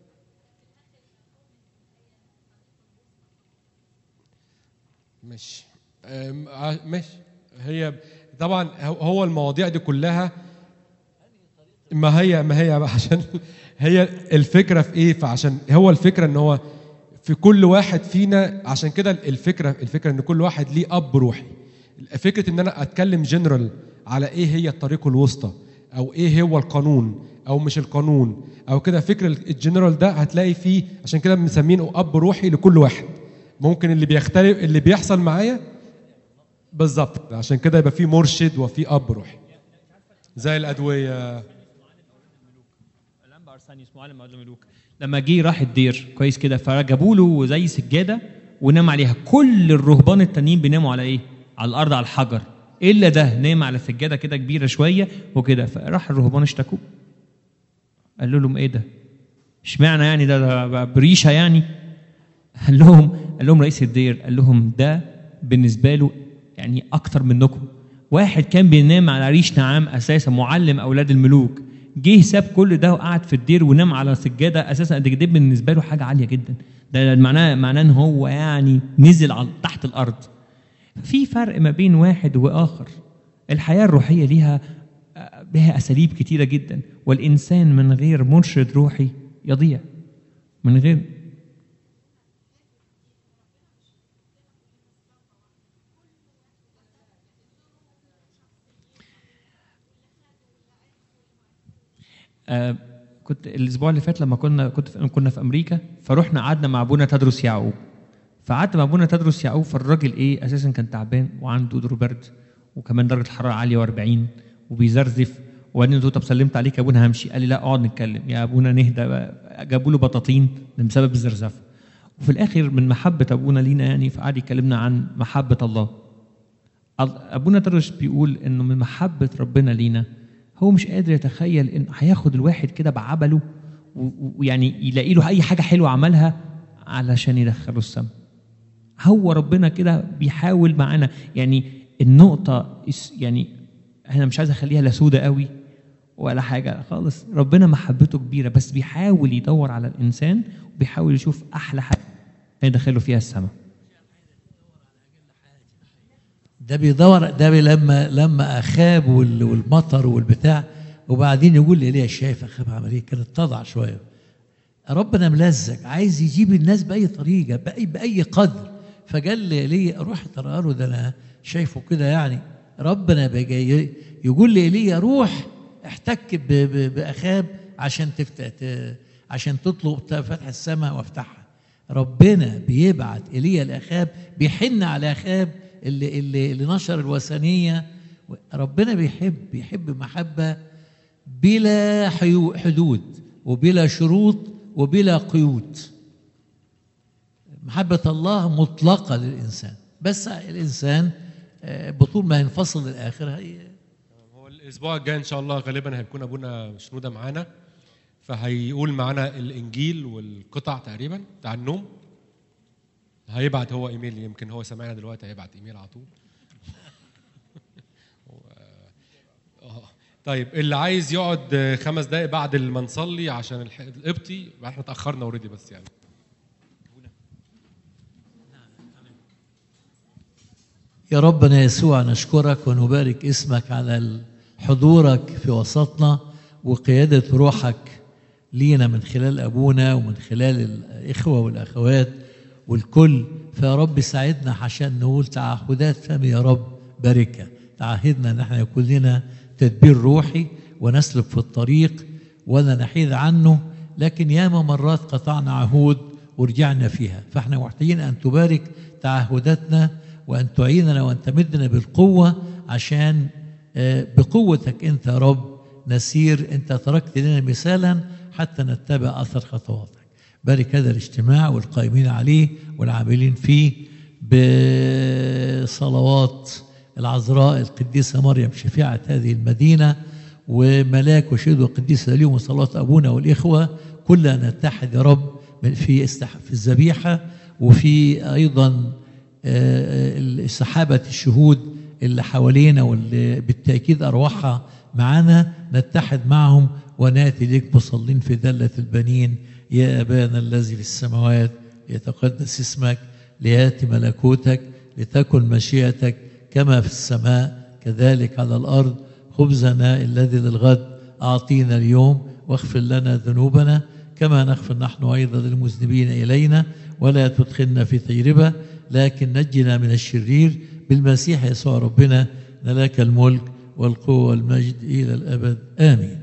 ماشي آم، آه، ماشي هي طبعا هو- هو المواضيع دي كلها ما هي ما هي بقى عشان هي الفكره في ايه فعشان هو الفكره ان هو في كل واحد فينا عشان كده الفكره الفكره ان كل واحد ليه اب روحي فكره ان انا اتكلم جنرال على ايه هي الطريق الوسطى او ايه هو القانون او مش القانون او كده فكر الجنرال ده هتلاقي فيه عشان كده مسمينه اب روحي لكل واحد ممكن اللي بيختلف اللي بيحصل معايا بالظبط عشان كده يبقى في مرشد وفي اب روحي زي الادويه الانبا ارسانيوس معلم معلم الملوك لما جه راح الدير كويس كده فجابوا له زي سجاده ونام عليها كل الرهبان التانيين بيناموا على ايه؟ على الارض على الحجر الا ده نام على سجاده كده كبيره شويه وكده فراح الرهبان اشتكوا قالوا لهم ايه ده؟ اشمعنى يعني ده, ده بقى بريشه يعني؟ قال لهم قال لهم رئيس الدير قال لهم ده بالنسبه له يعني اكتر منكم واحد كان بينام على ريش نعام اساسا معلم اولاد الملوك جه ساب كل ده وقعد في الدير ونام على سجاده اساسا قد كده بالنسبه له حاجه عاليه جدا ده معناه معناه ان هو يعني نزل على تحت الارض في فرق ما بين واحد واخر الحياه الروحيه ليها لها اساليب كتيره جدا والانسان من غير مرشد روحي يضيع من غير آه كنت الاسبوع اللي فات لما كنا كنت في كنا في امريكا فرحنا قعدنا مع ابونا تدرس يعقوب فقعدت مع ابونا تدرس يعقوب فالراجل ايه اساسا كان تعبان وعنده دور برد وكمان درجه الحراره عاليه و40 وبيزرزف وبعدين قلت له طب سلمت عليك يا ابونا همشي قال لي لا اقعد نتكلم يا ابونا نهدى بقى. جابوا له بطاطين بسبب الزرزفه وفي الاخر من محبه ابونا لينا يعني فقعد يكلمنا عن محبه الله ابونا ترش بيقول انه من محبه ربنا لينا هو مش قادر يتخيل انه هياخد الواحد كده بعبله و- و- ويعني يلاقي له اي حاجه حلوه عملها علشان يدخله السما هو ربنا كده بيحاول معانا يعني النقطه اس- يعني انا مش عايز اخليها لا سودة قوي ولا حاجه خالص ربنا محبته كبيره بس بيحاول يدور على الانسان وبيحاول يشوف احلى حاجه يدخله فيها السما ده بيدور ده بي لما لما اخاب وال- والمطر والبتاع وبعدين يقول لي ليه شايف اخاب عمل ايه كان اتضع شويه ربنا ملزق عايز يجيب الناس باي طريقه باي باي قدر فقال لي ليه روح ترى له ده انا شايفه كده يعني ربنا بيجي يقول لي ايليا روح احتك ب- ب- باخاب عشان تفتح ت- عشان تطلب فتح السماء وافتحها ربنا بيبعت ايليا لاخاب بيحن على اخاب اللي اللي, اللي نشر الوثنيه ربنا بيحب بيحب محبه بلا حيو- حدود وبلا شروط وبلا قيود محبة الله مطلقة للإنسان بس الإنسان آه، بطول ما ينفصل للآخر هي هو الاسبوع الجاي ان شاء الله غالبا هيكون ابونا شنوده معانا فهيقول معانا الانجيل والقطع تقريبا بتاع النوم هيبعت هو ايميل يمكن هو سامعنا دلوقتي هيبعت ايميل على طول و- آه. طيب اللي عايز يقعد خمس دقايق بعد ما نصلي عشان الح- القبطي احنا اتاخرنا اوريدي بس يعني يا ربنا يسوع نشكرك ونبارك اسمك على حضورك في وسطنا وقيادة روحك لينا من خلال أبونا ومن خلال الإخوة والأخوات والكل فيا رب ساعدنا عشان نقول تعهدات فم يا رب بركة تعهدنا ان احنا يكون لنا تدبير روحي ونسلك في الطريق ولا نحيد عنه لكن ياما مرات قطعنا عهود ورجعنا فيها فاحنا محتاجين ان تبارك تعهداتنا وان تعيننا وان تمدنا بالقوه عشان آه، بقوتك انت يا رب نسير انت تركت لنا مثالا حتى نتبع اثر خطواتك بارك هذا الاجتماع والقائمين عليه والعاملين فيه بصلوات العذراء القديسه مريم شفيعه هذه المدينه وملاك وشهد وقديس اليوم وصلوات ابونا والاخوه كلنا نتحد يا رب في استح- في الذبيحه وفي ايضا آه، سحابه الشهود اللي حوالينا واللي بالتاكيد ارواحها معانا نتحد معهم وناتي لك مصلين في ذله البنين يا ابانا الذي في السماوات يتقدس اسمك لياتي ملكوتك لتكن مشيئتك كما في السماء كذلك على الارض خبزنا الذي للغد اعطينا اليوم واغفر لنا ذنوبنا كما نغفر نحن ايضا للمذنبين الينا ولا تدخلنا في تجربه لكن نجنا من الشرير بالمسيح يسوع ربنا لك الملك والقوه والمجد الى الابد امين